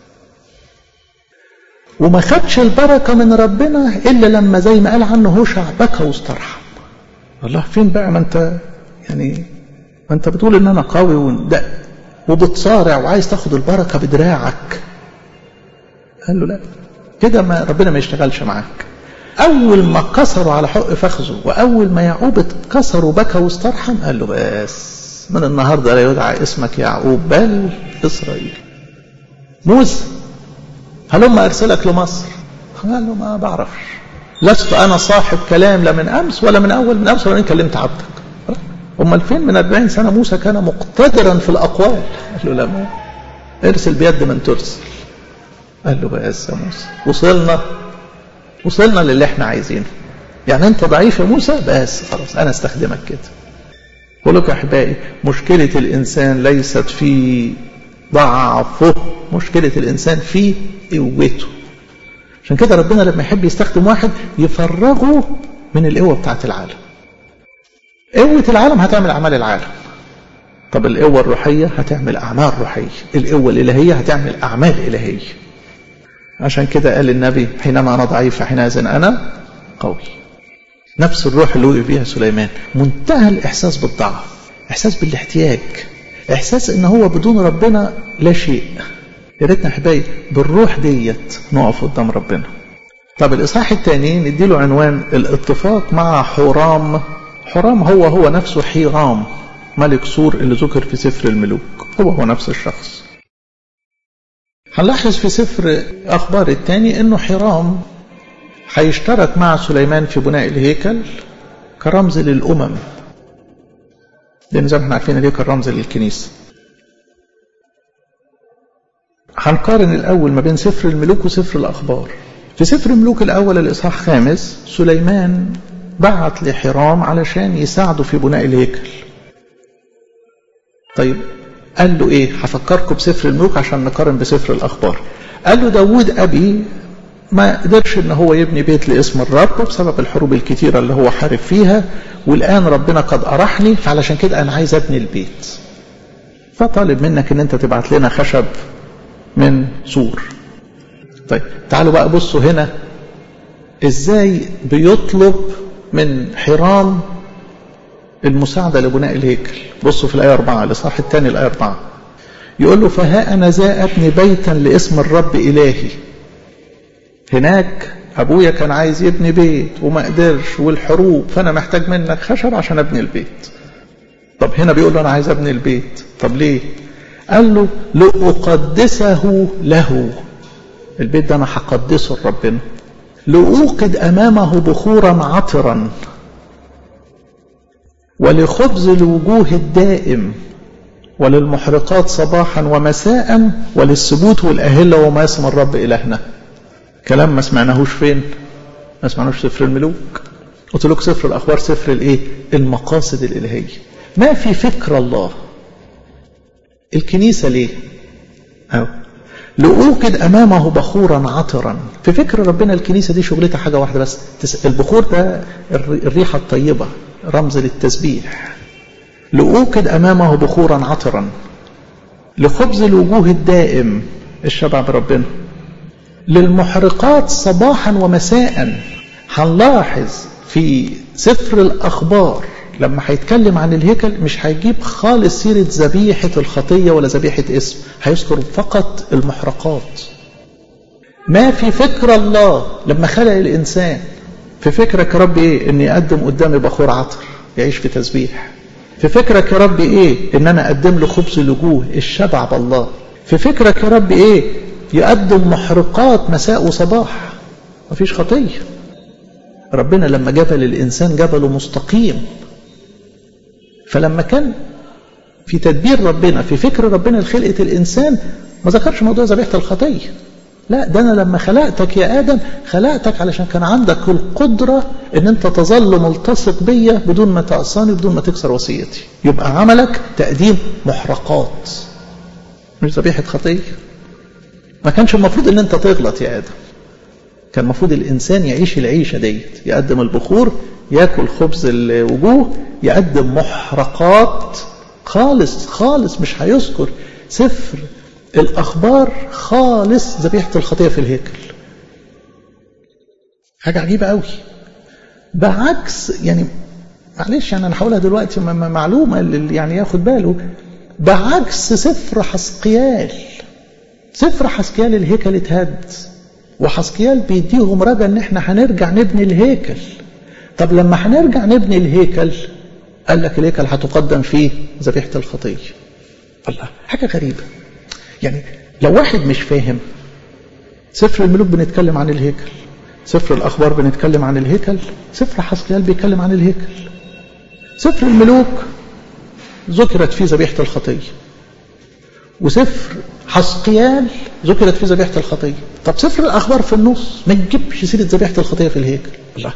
وما خدش البركه من ربنا الا لما زي ما قال عنه هوشع بكى واسترحم الله فين بقى ما انت يعني ما انت بتقول ان انا قوي وده وبتصارع وعايز تاخد البركه بدراعك قال له لا كده ما ربنا ما يشتغلش معاك أول ما كسروا على حق فخذه وأول ما يعقوب اتكسر وبكى واسترحم قال له بس من النهارده لا يدعى اسمك يعقوب بل إسرائيل موسى هلما أرسلك لمصر قال له ما بعرفش لست أنا صاحب كلام لا من أمس ولا من أول من أمس ولا من كلمت عبدك أمال فين من 40 سنة موسى كان مقتدرا في الأقوال قال له لا ما ارسل بيد من ترسل قال له بس يا موسى وصلنا وصلنا للي احنا عايزينه يعني انت ضعيف يا موسى بس خلاص انا استخدمك كده بقول لك يا احبائي مشكله الانسان ليست في ضعفه مشكله الانسان في قوته عشان كده ربنا لما يحب يستخدم واحد يفرغه من القوه بتاعت العالم قوه العالم هتعمل اعمال العالم طب القوه الروحيه هتعمل اعمال روحيه القوه الالهيه هتعمل اعمال الهيه عشان كده قال النبي حينما أنا ضعيف فحينئذ أنا قوي نفس الروح اللي وقف بيها سليمان منتهى الإحساس بالضعف إحساس بالاحتياج إحساس إن هو بدون ربنا لا شيء يا ريتنا حبايبي بالروح ديت نقف قدام ربنا طب الإصحاح الثاني نديله عنوان الاتفاق مع حرام حرام هو هو نفسه حيرام ملك سور اللي ذكر في سفر الملوك هو هو نفس الشخص هنلاحظ في سفر أخبار الثاني أنه حرام هيشترك مع سليمان في بناء الهيكل كرمز للأمم لأن زي ما احنا عارفين الهيكل رمز للكنيسة هنقارن الأول ما بين سفر الملوك وسفر الأخبار في سفر الملوك الأول الإصحاح خامس سليمان بعت لحرام علشان يساعده في بناء الهيكل طيب قال له ايه هفكركم بسفر الملوك عشان نقارن بسفر الاخبار قال له داود ابي ما قدرش ان هو يبني بيت لاسم الرب بسبب الحروب الكتيره اللي هو حارب فيها والان ربنا قد ارحني فعلشان كده انا عايز ابني البيت فطالب منك ان انت تبعت لنا خشب من سور طيب تعالوا بقى بصوا هنا ازاي بيطلب من حرام المساعدة لبناء الهيكل بصوا في الآية 4 الإصحاح الثاني الآية 4 يقول له فها أنا ذا أبني بيتا لاسم الرب إلهي هناك أبويا كان عايز يبني بيت وما قدرش والحروب فأنا محتاج منك خشب عشان أبني البيت طب هنا بيقول له أنا عايز أبني البيت طب ليه قال له لأقدسه له البيت ده أنا هقدسه لربنا لأوقد أمامه بخورا عطرا ولخبز الوجوه الدائم وللمحرقات صباحا ومساء وللسبوت والأهلة وما اسم الرب إلهنا كلام ما سمعناهوش فين ما سمعناهوش سفر الملوك قلت لك سفر الأخبار سفر الإيه المقاصد الإلهية ما في فكر الله الكنيسة ليه أو لأوقد أمامه بخورا عطرا في فكر ربنا الكنيسة دي شغلتها حاجة واحدة بس البخور ده الريحة الطيبة رمز للتسبيح لأوقد أمامه بخورا عطرا لخبز الوجوه الدائم الشبع بربنا للمحرقات صباحا ومساء هنلاحظ في سفر الأخبار لما هيتكلم عن الهيكل مش هيجيب خالص سيرة ذبيحة الخطية ولا ذبيحة اسم هيذكر فقط المحرقات ما في فكر الله لما خلق الإنسان في فكرك يا رب ايه ان يقدم قدامي بخور عطر يعيش في تسبيح في فكرك يا رب ايه ان انا اقدم له خبز الوجوه الشبع بالله في فكرك يا رب ايه يقدم محرقات مساء وصباح مفيش خطيه ربنا لما جبل الإنسان جبله مستقيم فلما كان في تدبير ربنا في فكر ربنا لخلقة الإنسان ما ذكرش موضوع ذبيحة الخطية لا ده أنا لما خلقتك يا آدم خلقتك علشان كان عندك القدرة أن أنت تظل ملتصق بيا بدون ما تعصاني بدون ما تكسر وصيتي يبقى عملك تقديم محرقات مش ذبيحة خطية ما كانش المفروض أن أنت تغلط يا آدم كان المفروض الإنسان يعيش العيشة ديت يقدم البخور ياكل خبز الوجوه يقدم محرقات خالص خالص مش هيذكر سفر الأخبار خالص ذبيحة الخطية في الهيكل حاجة عجيبة قوي بعكس يعني معلش يعني أنا هقولها دلوقتي معلومة اللي يعني ياخد باله بعكس سفر حسقيال سفر حسقيال الهيكل اتهد وحسقيال بيديهم رجا ان احنا هنرجع نبني الهيكل طب لما هنرجع نبني الهيكل قال لك الهيكل هتقدم فيه ذبيحة الخطية الله حاجة غريبة يعني لو واحد مش فاهم سفر الملوك بنتكلم عن الهيكل سفر الأخبار بنتكلم عن الهيكل سفر حسقيال بيتكلم عن الهيكل سفر الملوك ذكرت فيه ذبيحة الخطية وسفر حسقيال ذكرت فيه ذبيحة الخطية طب سفر الأخبار في النص ما يجيبش سيرة ذبيحة الخطية في الهيكل الله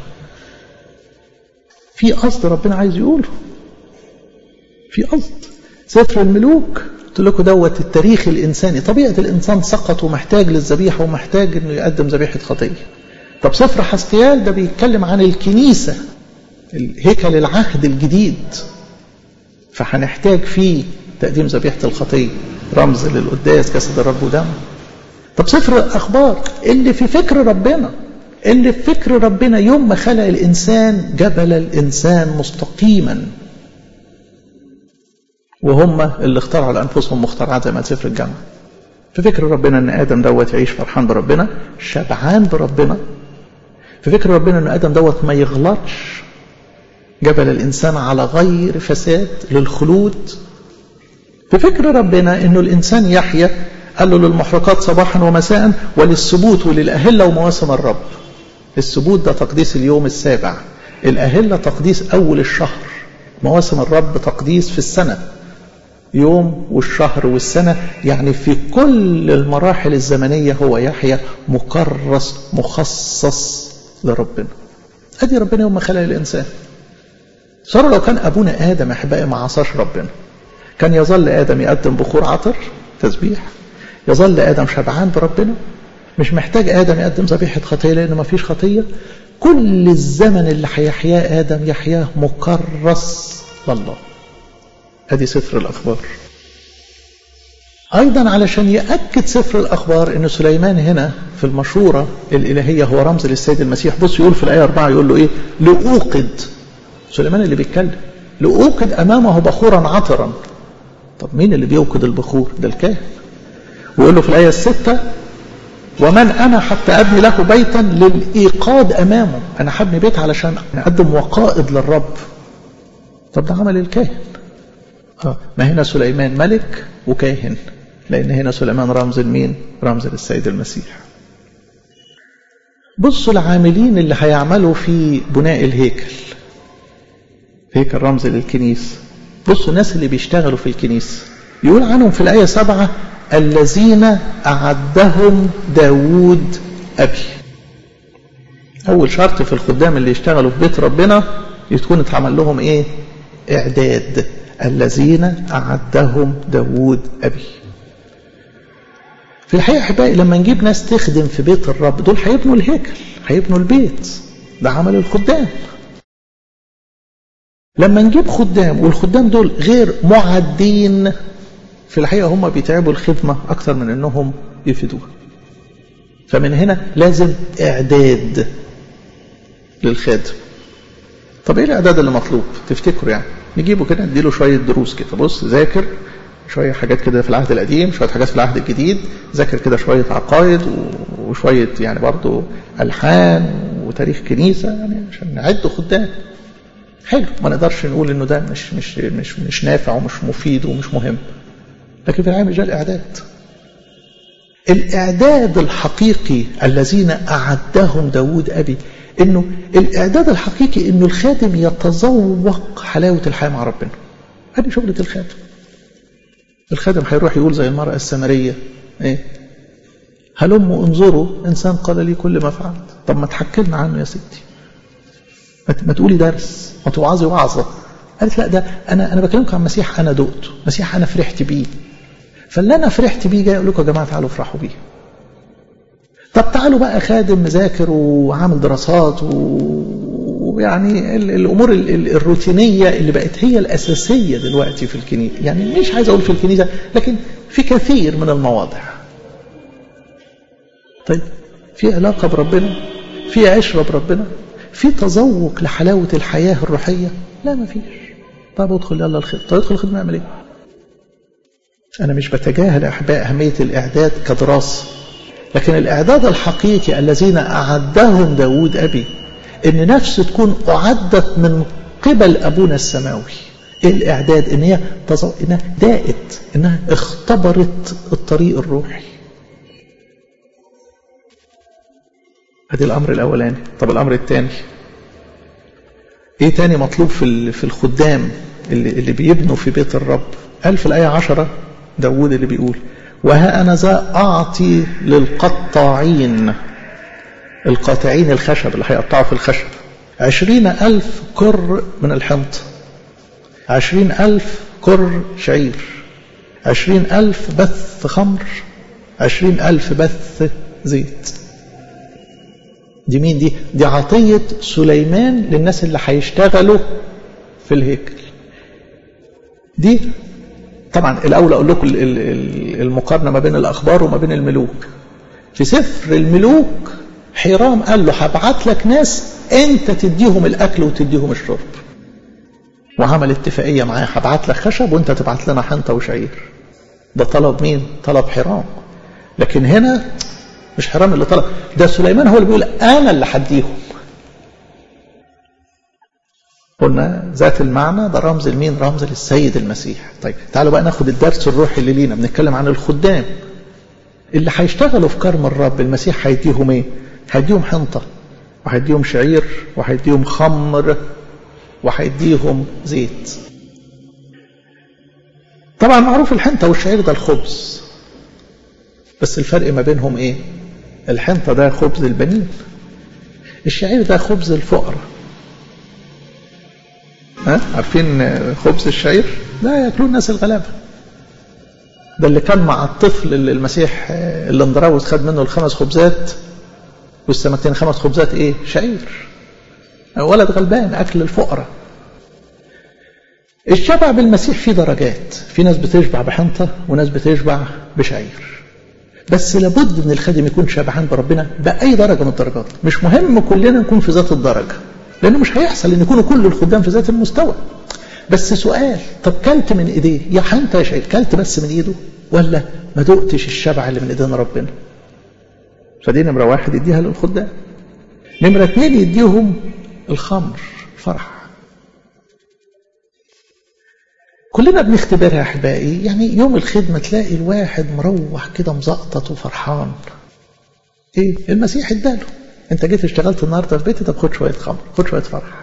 في قصد ربنا عايز يقوله في قصد سفر الملوك قلت لكم دوت التاريخ الإنساني طبيعة الإنسان سقط ومحتاج للذبيحة ومحتاج إنه يقدم ذبيحة خطية طب سفر حسقيال ده بيتكلم عن الكنيسة الهيكل العهد الجديد فهنحتاج فيه تقديم ذبيحة الخطية رمز للقداس جسد الرب ودمه طب سفر الأخبار اللي في فكر ربنا اللي في فكر ربنا يوم ما خلق الإنسان جبل الإنسان مستقيما وهم اللي اخترعوا لأنفسهم مخترعات زي ما سفر الجامعة في فكر ربنا أن آدم دوت يعيش فرحان بربنا شبعان بربنا في فكر ربنا أن آدم دوت ما يغلطش جبل الإنسان على غير فساد للخلود في فكر ربنا أنه الإنسان يحيا قال له للمحرقات صباحا ومساء وللسبوت وللأهلة ومواسم الرب السبوت ده تقديس اليوم السابع الأهلة تقديس أول الشهر مواسم الرب تقديس في السنة يوم والشهر والسنة يعني في كل المراحل الزمنية هو يحيا مكرس مخصص لربنا أدي ربنا يوم ما خلق الإنسان صار لو كان أبونا آدم أحبائي ما عصاش ربنا كان يظل آدم يقدم بخور عطر تسبيح يظل آدم شبعان بربنا مش محتاج آدم يقدم ذبيحة خطية لأنه ما فيش خطية كل الزمن اللي هيحياه آدم يحياه مكرس لله هذه سفر الأخبار أيضا علشان يأكد سفر الأخبار أن سليمان هنا في المشورة الإلهية هو رمز للسيد المسيح بص يقول في الآية 4 يقول له إيه لأوقد سليمان اللي بيتكلم لأوقد أمامه بخورا عطرا طب مين اللي بيوقد البخور ده الكاهن ويقول له في الآية الستة ومن أنا حتى أبني له بيتا للإيقاد أمامه أنا هبني بيت علشان أقدم وقائد للرب طب ده عمل الكاهن آه. ما هنا سليمان ملك وكاهن لأن هنا سليمان رمز المين رمز للسيد المسيح بصوا العاملين اللي هيعملوا في بناء الهيكل هيكل رمز للكنيسة بصوا الناس اللي بيشتغلوا في الكنيسة يقول عنهم في الآية سبعة الذين أعدهم داود أبي أول شرط في الخدام اللي يشتغلوا في بيت ربنا يكون اتعمل لهم إيه إعداد الذين أعدهم داود أبي في الحقيقة أحبائي لما نجيب ناس تخدم في بيت الرب دول هيبنوا الهيكل هيبنوا البيت ده عمل الخدام لما نجيب خدام والخدام دول غير معدين في الحقيقة هم بيتعبوا الخدمة أكثر من أنهم يفيدوها فمن هنا لازم إعداد للخادم طب إيه الإعداد اللي مطلوب تفتكروا يعني نجيبه كده نديله شوية دروس كده بص ذاكر شوية حاجات كده في العهد القديم شوية حاجات في العهد الجديد ذاكر كده شوية عقائد وشوية يعني برضو ألحان وتاريخ كنيسة يعني عشان نعد خدام حلو ما نقدرش نقول انه ده مش مش مش مش نافع ومش مفيد ومش مهم لكن في العام جاء الإعداد الإعداد الحقيقي الذين أعدهم داود أبي انه الاعداد الحقيقي انه الخادم يتذوق حلاوه الحياه مع ربنا هذه شغله الخادم الخادم هيروح يقول زي المراه السامريه ايه هلم انظروا انسان قال لي كل ما فعلت طب ما تحكي لنا عنه يا ستي ما تقولي درس ما توعظي وعظه قالت لا ده انا انا بكلمكم عن مسيح انا دقته مسيح انا فرحت بيه فاللي انا فرحت بيه جاي اقول لكم يا جماعه تعالوا افرحوا بيه طب تعالوا بقى خادم مذاكر وعامل دراسات ويعني الامور الروتينيه اللي بقت هي الاساسيه دلوقتي في الكنيسه يعني مش عايز اقول في الكنيسه لكن في كثير من المواضع طيب في علاقه بربنا في عشره بربنا في تذوق لحلاوه الحياه الروحيه لا ما فيش طب ادخل يلا الخدمه طب ادخل الخدمه اعمل ايه انا مش بتجاهل احباء اهميه الاعداد كدراسه لكن الإعداد الحقيقي الذين أعدهم داود أبي إن نفس تكون أعدت من قبل أبونا السماوي إيه الإعداد إن هي تصو... إنها داءت إنها اختبرت الطريق الروحي هذه الأمر الأولاني طب الأمر الثاني إيه تاني مطلوب في في الخدام اللي, اللي بيبنوا في بيت الرب قال في الآية عشرة داود اللي بيقول وها أنا ذا أعطي للقطاعين القاطعين الخشب اللي هيقطعوا في الخشب عشرين ألف كر من الحنط عشرين ألف كر شعير عشرين ألف بث خمر عشرين ألف بث زيت دي مين دي دي عطية سليمان للناس اللي هيشتغلوا في الهيكل دي طبعا الأول أقول لكم المقارنة ما بين الأخبار وما بين الملوك في سفر الملوك حيرام قال له هبعت لك ناس أنت تديهم الأكل وتديهم الشرب وعمل اتفاقية معاه هبعت لك خشب وأنت تبعت لنا حنطة وشعير ده طلب مين؟ طلب حرام لكن هنا مش حرام اللي طلب ده سليمان هو اللي بيقول أنا اللي هديهم قلنا ذات المعنى ده رمز لمين رمز للسيد المسيح طيب تعالوا بقى ناخد الدرس الروحي اللي لينا بنتكلم عن الخدام اللي هيشتغلوا في كرم الرب المسيح هيديهم ايه هيديهم حنطة وهيديهم شعير وهيديهم خمر وهيديهم زيت طبعا معروف الحنطة والشعير ده الخبز بس الفرق ما بينهم ايه الحنطة ده خبز البنين الشعير ده خبز الفقراء ها عارفين خبز الشعير لا ياكلوه الناس الغلابه ده اللي كان مع الطفل اللي المسيح اللي اندراوس خد منه الخمس خبزات والسمكتين خمس خبزات ايه شعير ولد غلبان اكل الفقراء الشبع بالمسيح فيه درجات في ناس بتشبع بحنطة وناس بتشبع بشعير بس لابد ان الخادم يكون شبعان بربنا باي درجه من الدرجات مش مهم كلنا نكون في ذات الدرجه لانه مش هيحصل ان يكونوا كل الخدام في ذات المستوى بس سؤال طب كلت من ايديه يا حنطه يا شيء كلت بس من ايده ولا ما دقتش الشبع اللي من ايدين ربنا فدي نمره واحد يديها للخدام نمره اثنين يديهم الخمر فرح كلنا بنختبرها يا احبائي يعني يوم الخدمه تلاقي الواحد مروح كده مزقطط وفرحان ايه المسيح اداله انت جيت اشتغلت النهارده في بيتي طب خد شويه خمر خد شويه فرح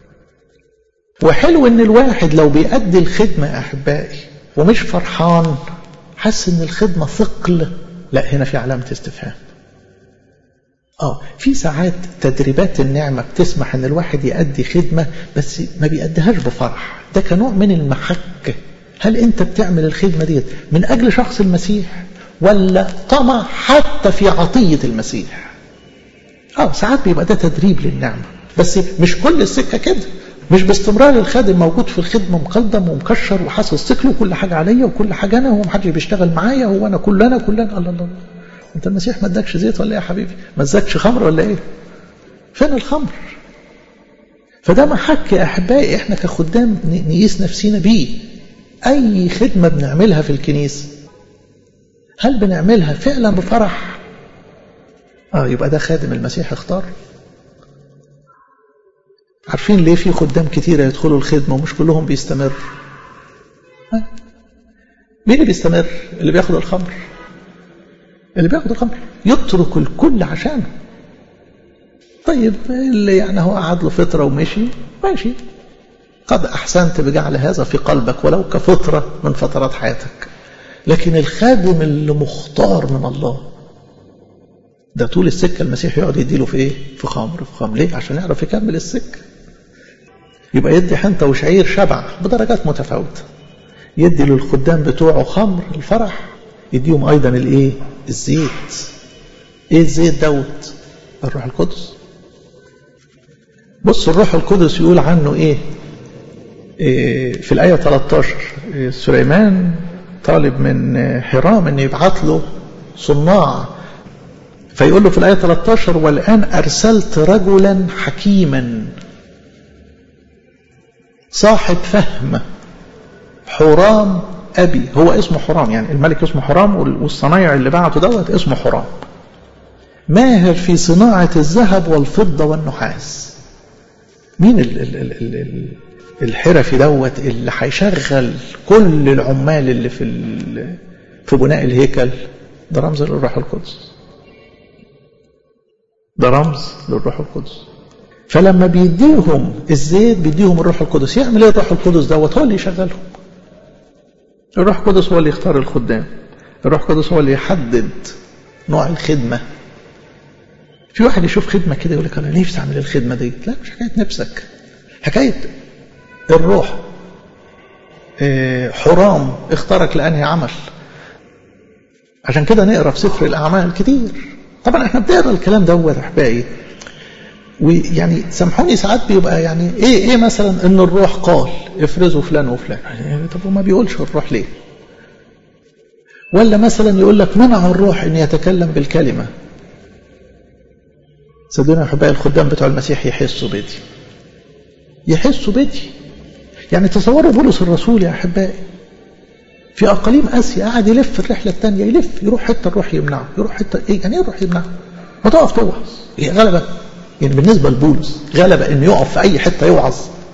وحلو ان الواحد لو بيأدي الخدمه يا احبائي ومش فرحان حس ان الخدمه ثقل لا هنا في علامه استفهام اه في ساعات تدريبات النعمه بتسمح ان الواحد يأدي خدمه بس ما بيأديهاش بفرح ده كنوع من المحك هل انت بتعمل الخدمه ديت من اجل شخص المسيح ولا طمع حتى في عطيه المسيح اه ساعات بيبقى ده تدريب للنعمه بس مش كل السكه كده مش باستمرار الخادم موجود في الخدمه مقدم ومكشر وحاسس ثقل وكل حاجه عليا وكل حاجه انا ومحدش بيشتغل معايا هو انا كلنا كلنا الله الله انت المسيح ما ادكش زيت ولا ايه يا حبيبي ما ادكش خمر ولا ايه فين الخمر فده محك يا احبائي احنا كخدام نقيس نفسينا بيه اي خدمه بنعملها في الكنيسه هل بنعملها فعلا بفرح اه يبقى ده خادم المسيح اختار عارفين ليه في خدام كتير يدخلوا الخدمه ومش كلهم بيستمروا آه. مين اللي بيستمر اللي بياخد الخمر اللي بياخد الخمر يترك الكل عشانه طيب اللي يعني هو قعد له فترة ومشي ماشي قد أحسنت بجعل هذا في قلبك ولو كفترة من فترات حياتك لكن الخادم اللي مختار من الله ده طول السكة المسيح يقعد يديله في ايه في خمر في خمر ليه عشان يعرف يكمل السكة يبقى يدي حنطة وشعير شبع بدرجات متفاوتة يدي للخدام بتوعه خمر الفرح يديهم ايضا الايه الزيت ايه الزيت دوت الروح القدس بص الروح القدس يقول عنه ايه, إيه في الآية 13 إيه سليمان طالب من حرام ان يبعت له صناع فيقول له في الآية 13 والآن أرسلت رجلا حكيما صاحب فهم حرام أبي هو اسمه حرام يعني الملك اسمه حرام والصنايع اللي بعته دوت اسمه حرام ماهر في صناعة الذهب والفضة والنحاس مين ال ال ال ال ال الحرفي دوت اللي هيشغل كل العمال اللي في في بناء الهيكل ده رمز للروح القدس ده رمز للروح القدس فلما بيديهم الزيت بيديهم الروح القدس يعمل ايه الروح القدس دوت هو اللي يشغلهم الروح القدس هو اللي يختار الخدام الروح القدس هو اللي يحدد نوع الخدمه في واحد يشوف خدمه كده يقول لك انا نفسي اعمل الخدمه دي لا مش حكايه نفسك حكايه الروح حرام اختارك لانهي عمل عشان كده نقرا في سفر الاعمال كتير طبعا احنا بنقرا الكلام دوت احبائي ويعني سامحوني ساعات بيبقى يعني ايه ايه مثلا ان الروح قال افرزوا فلان وفلان يعني طب وما بيقولش الروح ليه ولا مثلا يقول لك منع الروح ان يتكلم بالكلمه صدقوني يا احبائي الخدام بتوع المسيح يحسوا بدي يحسوا بدي يعني تصوروا بولس الرسول يا احبائي في اقاليم اسيا قاعد يلف الرحله الثانيه يلف يروح حته الروح يمنعه يروح حته ايه يعني ايه الروح يمنعه ما تقف توعظ هي غلبه يعني بالنسبه لبولس غلبه انه يقف في اي حته يوعظ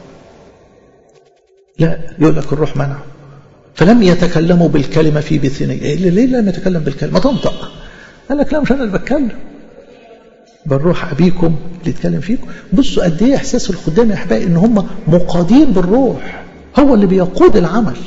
لا يقول لك الروح منعه فلم يتكلموا بالكلمه في بثينيه إيه ليه لم يتكلم بالكلمه تنطق قال لك لا مش انا اللي بتكلم بل روح ابيكم اللي يتكلم فيكم بصوا قد ايه احساس الخدام يا احبائي ان هم مقادين بالروح هو اللي بيقود العمل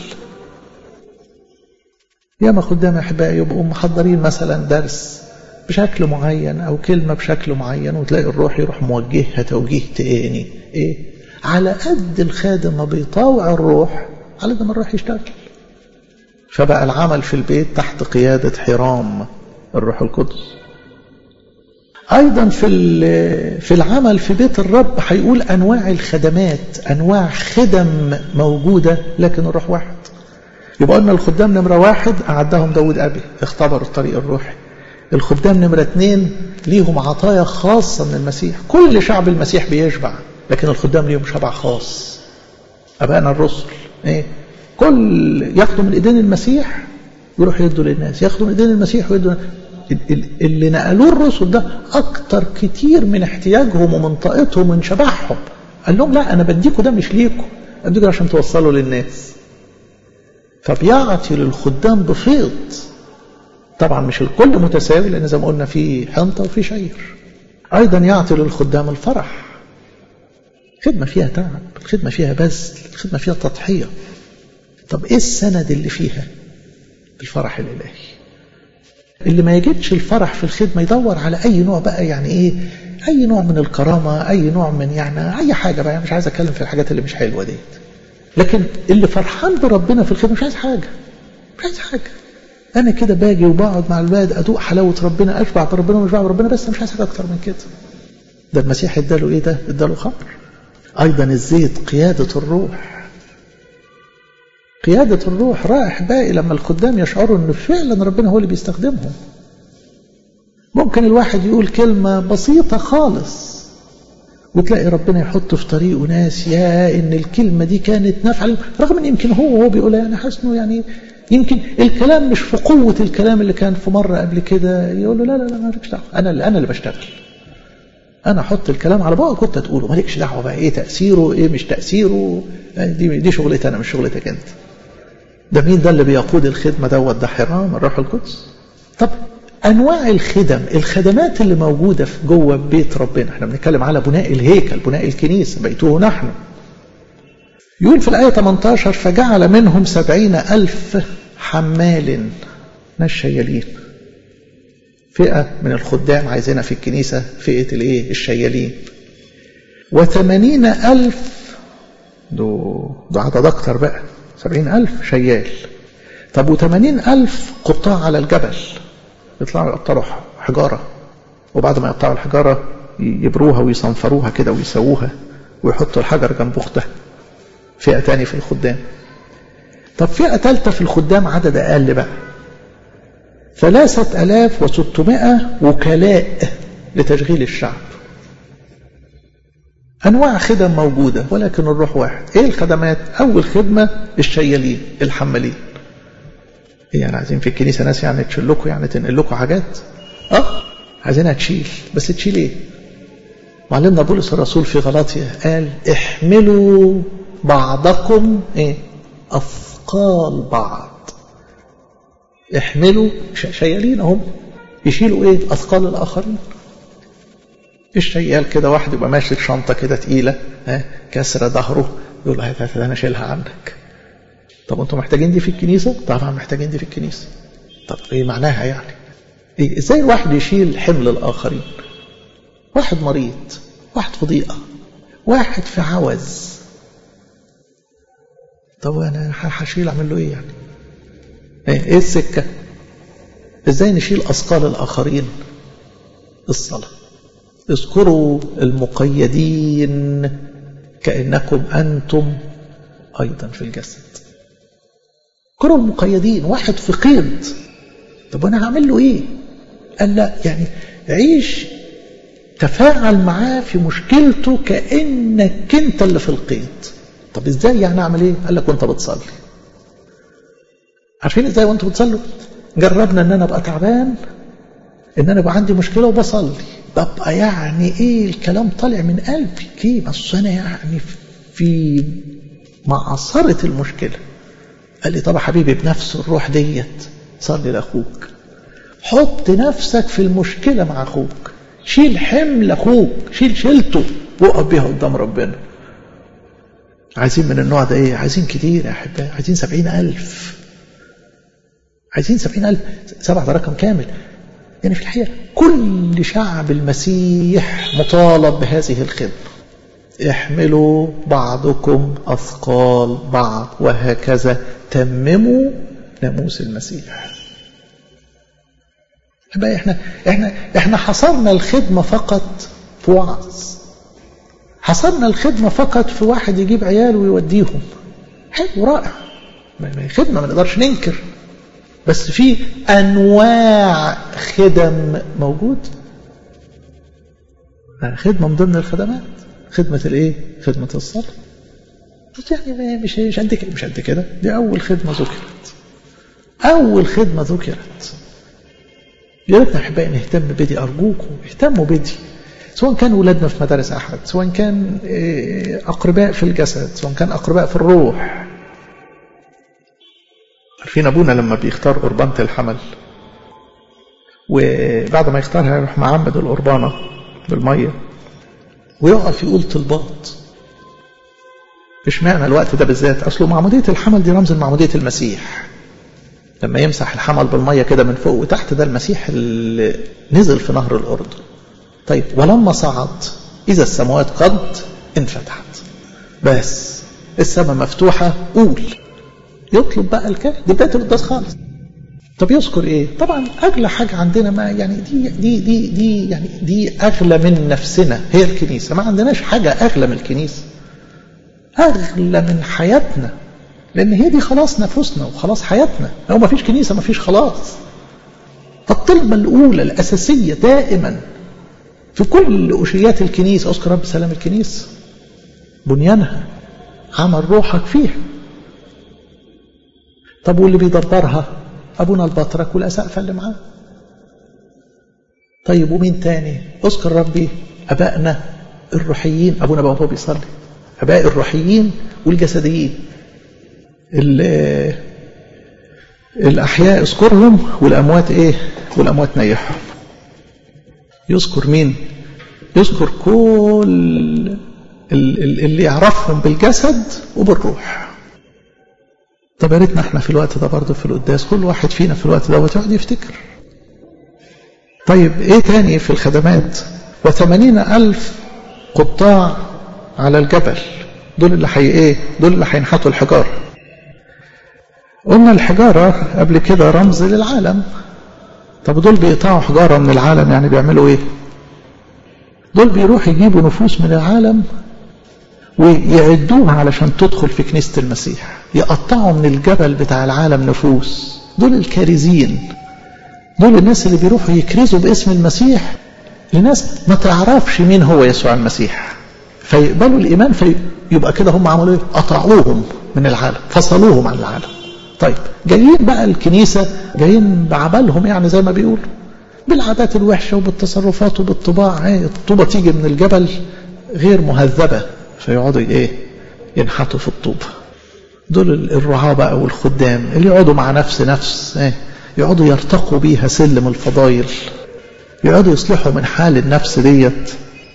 ياما خدام يا احبائي يبقوا محضرين مثلا درس بشكل معين او كلمه بشكل معين وتلاقي الروح يروح موجهها توجيه تاني ايه على قد الخادم ما بيطاوع الروح على قد ما الروح يشتغل فبقى العمل في البيت تحت قياده حرام الروح القدس ايضا في في العمل في بيت الرب هيقول انواع الخدمات انواع خدم موجوده لكن الروح واحد يبقى قلنا الخدام نمره واحد اعدهم داود ابي اختبروا الطريق الروحي الخدام نمره اثنين ليهم عطايا خاصه من المسيح كل شعب المسيح بيشبع لكن الخدام ليهم شبع خاص ابائنا الرسل ايه كل ياخدوا من ايدين المسيح يروح يدوا للناس ياخدوا من ايدين المسيح ويدوا اللي نقلوه الرسل ده اكتر كتير من احتياجهم ومن طاقتهم ومن شبعهم قال لهم لا انا بديكوا ده مش ليكوا بديكوا عشان توصلوا للناس فبيعطي للخدام بفيض طبعا مش الكل متساوي لان زي ما قلنا في حنطه وفي شعير ايضا يعطي للخدام الفرح خدمه فيها تعب الخدمه فيها بذل الخدمه فيها تضحيه طب ايه السند اللي فيها الفرح الالهي اللي ما يجدش الفرح في الخدمة يدور على أي نوع بقى يعني إيه أي نوع من الكرامة أي نوع من يعني أي حاجة بقى مش عايز أتكلم في الحاجات اللي مش حلوة ديت لكن اللي فرحان بربنا في الخدمة مش عايز حاجة مش عايز حاجة أنا كده باجي وبقعد مع الولاد أدوق حلاوة ربنا أشبع بربنا ومش بربنا بس مش عايز حاجة أكتر من كده ده المسيح اداله إيه ده؟ اداله خمر أيضا الزيت قيادة الروح قيادة الروح رائح باقي لما الخدام يشعروا أن فعلا ربنا هو اللي بيستخدمهم ممكن الواحد يقول كلمة بسيطة خالص وتلاقي ربنا يحط في طريقه ناس يا ان الكلمة دي كانت نافعة رغم ان يمكن هو وهو بيقولها يعني حاسس انه يعني يمكن الكلام مش في قوة الكلام اللي كان في مرة قبل كده يقول له لا لا لا مالكش دعوة أنا اللي أنا اللي بشتغل أنا أحط الكلام على بقى كنت تقوله مالكش دعوة بقى إيه تأثيره إيه مش تأثيره دي دي شغلتي أنا مش شغلتك أنت ده مين ده اللي بيقود الخدمة دوت ده حرام الروح القدس طب أنواع الخدم الخدمات اللي موجودة في جوه بيت ربنا احنا بنتكلم على بناء الهيكل بناء الكنيسة بيته نحن يقول في الآية 18 فجعل منهم سبعين ألف حمال ناس شيالين فئة من الخدام عايزينها في الكنيسة فئة الايه الشيالين وثمانين ألف دو, دو عدد أكتر بقى سبعين ألف شيال طب وثمانين ألف قطاع على الجبل يطلعوا يقطعوا حجارة وبعد ما يقطعوا الحجارة يبروها ويصنفروها كده ويسووها ويحطوا الحجر جنب أختها فئة تاني في الخدام طب فئة تالتة في الخدام عدد أقل بقى ثلاثة ألاف وستمائة وكلاء لتشغيل الشعب أنواع خدم موجودة ولكن الروح واحد إيه الخدمات أول خدمة الشيالين الحمالين إيه يعني عايزين في الكنيسة ناس يعني تشيل لكم يعني تنقل لكم حاجات أه عايزينها تشيل بس تشيل إيه معلمنا بولس الرسول في غلاطيا قال احملوا بعضكم إيه أثقال بعض احملوا شيالين هم يشيلوا ايه اثقال الاخرين الشيال كده واحد يبقى ماشي بشنطه كده تقيله ها كسر ظهره يقول هات انا اشيلها عنك طب انتوا محتاجين دي في الكنيسه طبعا محتاجين دي في الكنيسه طب ايه معناها يعني إيه ازاي الواحد يشيل حمل الاخرين واحد مريض واحد في ضيقه واحد في عوز طب انا هشيل اعمل له ايه يعني ايه السكة ازاي نشيل اثقال الاخرين الصلاة اذكروا المقيدين كأنكم أنتم أيضا في الجسد اذكروا المقيدين واحد في قيد طب أنا هعمل له إيه قال لا يعني عيش تفاعل معاه في مشكلته كأنك أنت اللي في القيد طب إزاي يعني أعمل إيه قال لك وأنت بتصلي عارفين ازاي وانتوا بتصلوا جربنا ان انا ابقى تعبان ان انا يبقى عندي مشكله وبصلي ببقى يعني ايه الكلام طالع من قلبي كيف بس انا يعني في معصره المشكله قال لي طب يا حبيبي بنفس الروح ديت صلي لاخوك حط نفسك في المشكله مع اخوك شيل حمل اخوك شيل شيلته وقف بيها قدام ربنا عايزين من النوع ده ايه عايزين كتير يا احبائي عايزين سبعين الف عايزين سبعين ألف سبع ده رقم كامل يعني في الحقيقة كل شعب المسيح مطالب بهذه الخدمة احملوا بعضكم أثقال بعض وهكذا تمموا ناموس المسيح بقى احنا احنا احنا حصرنا الخدمة فقط في وعظ حصرنا الخدمة فقط في واحد يجيب عياله ويوديهم حلو رائع خدمة ما نقدرش ننكر بس في أنواع خدم موجود خدمة من ضمن الخدمات خدمة الايه خدمة الصلاة يعني مش مش قد كده مش قد كده دي أول خدمة ذكرت أول خدمة ذكرت يا ريتنا أحبائي نهتم بدي أرجوكم اهتموا بدي سواء كان ولادنا في مدارس أحد سواء كان أقرباء في الجسد سواء كان أقرباء في الروح عارفين ابونا لما بيختار قربانة الحمل وبعد ما يختارها يروح معمد القربانة بالمية ويقف يقول طلبات مش معنى الوقت ده بالذات اصله معمودية الحمل دي رمز لمعمودية المسيح لما يمسح الحمل بالمية كده من فوق وتحت ده المسيح اللي نزل في نهر الأردن طيب ولما صعد إذا السماوات قد انفتحت بس السماء مفتوحة قول يطلب بقى الكلام دي بدايه القداس خالص طب يذكر ايه طبعا اغلى حاجه عندنا ما يعني دي دي دي دي يعني دي اغلى من نفسنا هي الكنيسه ما عندناش حاجه اغلى من الكنيسه اغلى من حياتنا لان هي دي خلاص نفوسنا وخلاص حياتنا لو ما فيش كنيسه ما فيش خلاص فالطلبه الاولى الاساسيه دائما في كل أشيات الكنيسة أذكر رب سلام الكنيسة بنيانها عمل روحك فيها طب واللي بيدبرها أبونا البطرك والأسقفة اللي معاه طيب ومين تاني اذكر ربي أبائنا الروحيين أبونا بابا بيصلي أباء الروحيين والجسديين الأحياء اذكرهم والأموات إيه والأموات نيحهم يذكر مين يذكر كل اللي يعرفهم بالجسد وبالروح طب يا ريتنا احنا في الوقت ده برضه في القداس كل واحد فينا في الوقت ده يقعد يفتكر طيب ايه تاني في الخدمات وثمانين ألف قطاع على الجبل دول اللي حي ايه دول اللي هينحتوا الحجارة قلنا الحجارة قبل كده رمز للعالم طب دول بيقطعوا حجارة من العالم يعني بيعملوا ايه دول بيروحوا يجيبوا نفوس من العالم ويعدوها علشان تدخل في كنيسة المسيح يقطعوا من الجبل بتاع العالم نفوس دول الكارزين دول الناس اللي بيروحوا يكرزوا باسم المسيح لناس ما تعرفش مين هو يسوع المسيح فيقبلوا الإيمان فيبقى كده هم عملوا ايه قطعوهم من العالم فصلوهم عن العالم طيب جايين بقى الكنيسة جايين بعبالهم يعني زي ما بيقولوا بالعادات الوحشة وبالتصرفات وبالطباع ايه الطوبة تيجي من الجبل غير مهذبة فيقعدوا ايه ينحتوا في الطوبة دول الرعاة بقى والخدام اللي يقعدوا مع نفس نفس ايه يقعدوا يرتقوا بيها سلم الفضايل يقعدوا يصلحوا من حال النفس ديت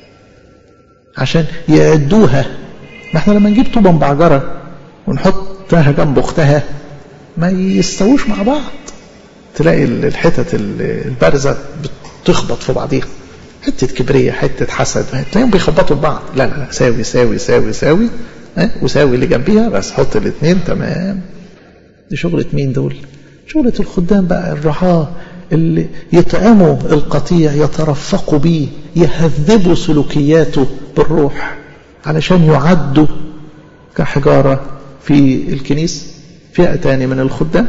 عشان يعدوها ما احنا لما نجيب طوبة مبعجرة ونحطها جنب اختها ما يستووش مع بعض تلاقي الحتت البارزة بتخبط في بعضيها حتة كبرية حتة حسد تلاقيهم بيخبطوا ببعض لا لا لا ساوي ساوي ساوي ساوي اه وساوي اللي جنبيها بس حط الاثنين تمام دي شغلة مين دول شغلة الخدام بقى الرعاة اللي يطعموا القطيع يترفقوا بيه يهذبوا سلوكياته بالروح علشان يعدوا كحجارة في الكنيسة فئة تاني من الخدام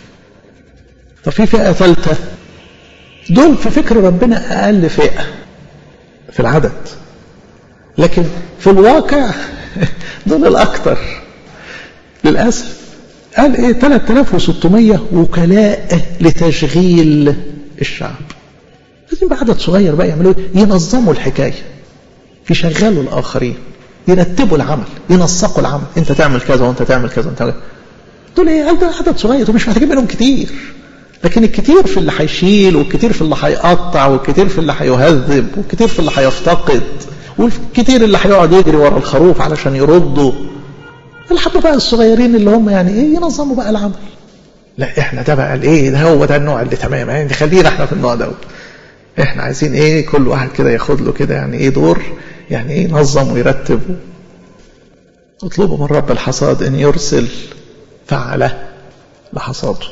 طب في فئة ثالثة دول في فكر ربنا أقل فئة في العدد لكن في الواقع دول الأكثر للأسف قال إيه 3600 وكلاء لتشغيل الشعب لازم بعدد صغير بقى يعملوا ينظموا الحكاية يشغلوا الآخرين يرتبوا العمل ينسقوا العمل انت تعمل كذا وانت تعمل كذا وانت تعمل دول ايه قال ده عدد صغير ومش محتاجين منهم كتير لكن الكتير في اللي هيشيل والكتير في اللي هيقطع والكتير في اللي هيهذب والكتير في اللي هيفتقد والكتير اللي هيقعد يجري ورا الخروف علشان يردوا الحبة بقى الصغيرين اللي هم يعني ايه ينظموا بقى العمل لا احنا ده بقى الايه ده هو ده النوع اللي تمام يعني خلينا احنا في النوع ده احنا عايزين ايه كل واحد كده ياخد له كده يعني ايه دور يعني ايه ينظم ويرتب اطلبوا من رب الحصاد ان يرسل فعله لحصاده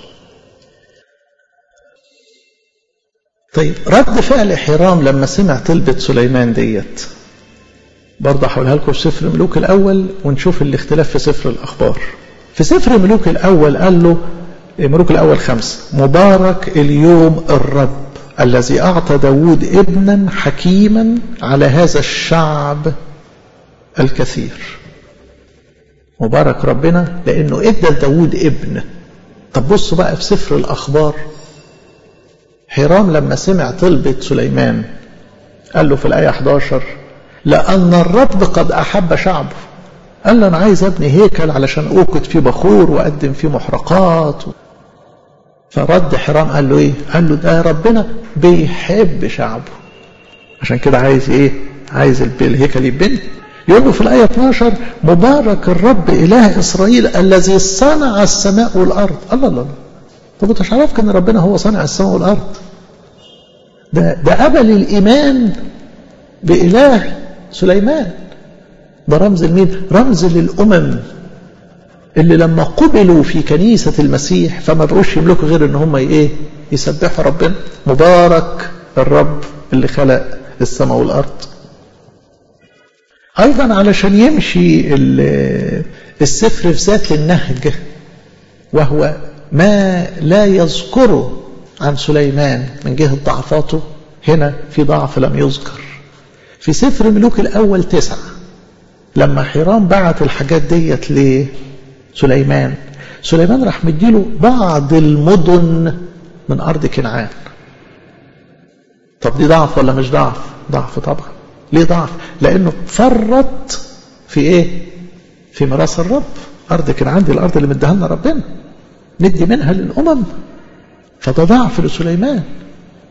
طيب رد فعل حرام لما سمع طلبة سليمان ديت برضه هقولها لكم في سفر ملوك الأول ونشوف الاختلاف في سفر الأخبار في سفر ملوك الأول قال له ملوك الأول خمسة مبارك اليوم الرب الذي أعطى داود ابنا حكيما على هذا الشعب الكثير مبارك ربنا لأنه ادى لداود ابن طب بصوا بقى في سفر الأخبار حرام لما سمع طلبة سليمان قال له في الآية 11 لأن الرب قد أحب شعبه قال له أنا عايز أبني هيكل علشان أوقد فيه بخور وأقدم فيه محرقات فرد حرام قال له إيه قال له ده ربنا بيحب شعبه عشان كده عايز إيه عايز الهيكل يبني يقول له في الآية 12 مبارك الرب إله إسرائيل الذي صنع السماء والأرض الله الله طب انت مش عارفك ان ربنا هو صانع السماء والارض ده ده قبل الايمان باله سليمان ده رمز لمين رمز للامم اللي لما قبلوا في كنيسة المسيح فما بقوش يملكوا غير ان هم ايه يسبحوا ربنا مبارك الرب اللي خلق السماء والارض ايضا علشان يمشي السفر في ذات النهج وهو ما لا يذكره عن سليمان من جهة ضعفاته هنا في ضعف لم يذكر في سفر ملوك الأول تسعة لما حرام بعت الحاجات ديت لسليمان سليمان راح مديله بعض المدن من أرض كنعان طب دي ضعف ولا مش ضعف ضعف طبعا ليه ضعف لأنه فرط في إيه في ميراث الرب أرض كنعان دي الأرض اللي مديها لنا ربنا ندي منها للأمم فده ضعف لسليمان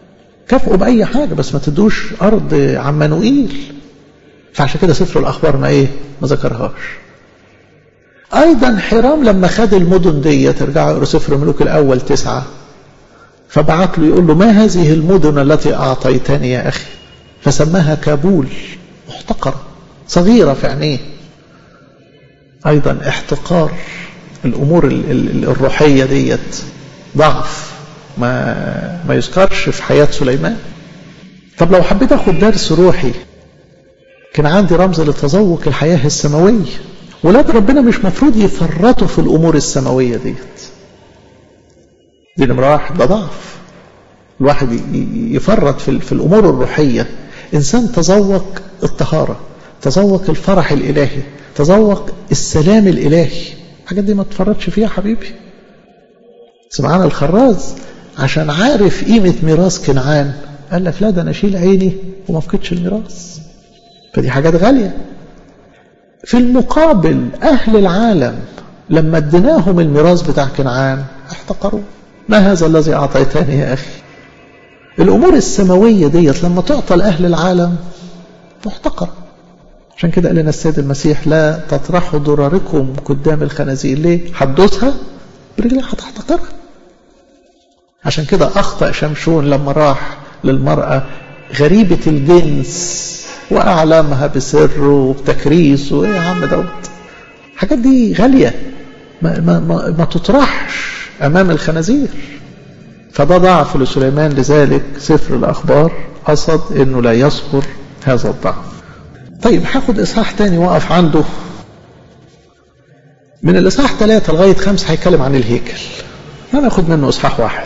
كافئوا بأي حاجة بس ما تدوش أرض عمانوئيل فعشان كده سفر الأخبار ما إيه ما ذكرهاش أيضا حرام لما خد المدن دي ترجعوا يقروا سفر ملوك الأول تسعة فبعت له يقول له ما هذه المدن التي أعطيتني يا أخي فسماها كابول محتقرة صغيرة في عينيه أيضا احتقار الأمور الروحية ديت ضعف ما ما يذكرش في حياة سليمان طب لو حبيت أخد درس روحي كان عندي رمز لتذوق الحياة السماوية ولاد ربنا مش مفروض يفرطوا في الأمور السماوية ديت دي نمرة واحد ده ضعف الواحد يفرط في, في الأمور الروحية إنسان تذوق الطهارة تذوق الفرح الإلهي تذوق السلام الإلهي الحاجات دي ما تفرطش فيها حبيبي سمعان الخراز عشان عارف قيمة ميراث كنعان قال لك لا ده أنا أشيل عيني وما أفقدش الميراث فدي حاجات غالية في المقابل أهل العالم لما اديناهم الميراث بتاع كنعان احتقروا ما هذا الذي أعطيتني يا أخي الأمور السماوية ديت لما تعطى لأهل العالم محتقرة عشان كده قال لنا السيد المسيح لا تطرحوا ضراركم قدام الخنازير ليه حدوثها برجلها هتحتقرها عشان كده أخطأ شمشون لما راح للمرأة غريبة الجنس وأعلمها بسر وبتكريس وإيه يا عم دوت الحاجات دي غالية ما, ما, ما, ما تطرحش أمام الخنازير فده ضعف لسليمان لذلك سفر الأخبار قصد أنه لا يذكر هذا الضعف طيب هاخد إصحاح تاني وقف عنده من الإصحاح ثلاثة لغاية خمسة هيتكلم عن الهيكل هناخد منه إصحاح واحد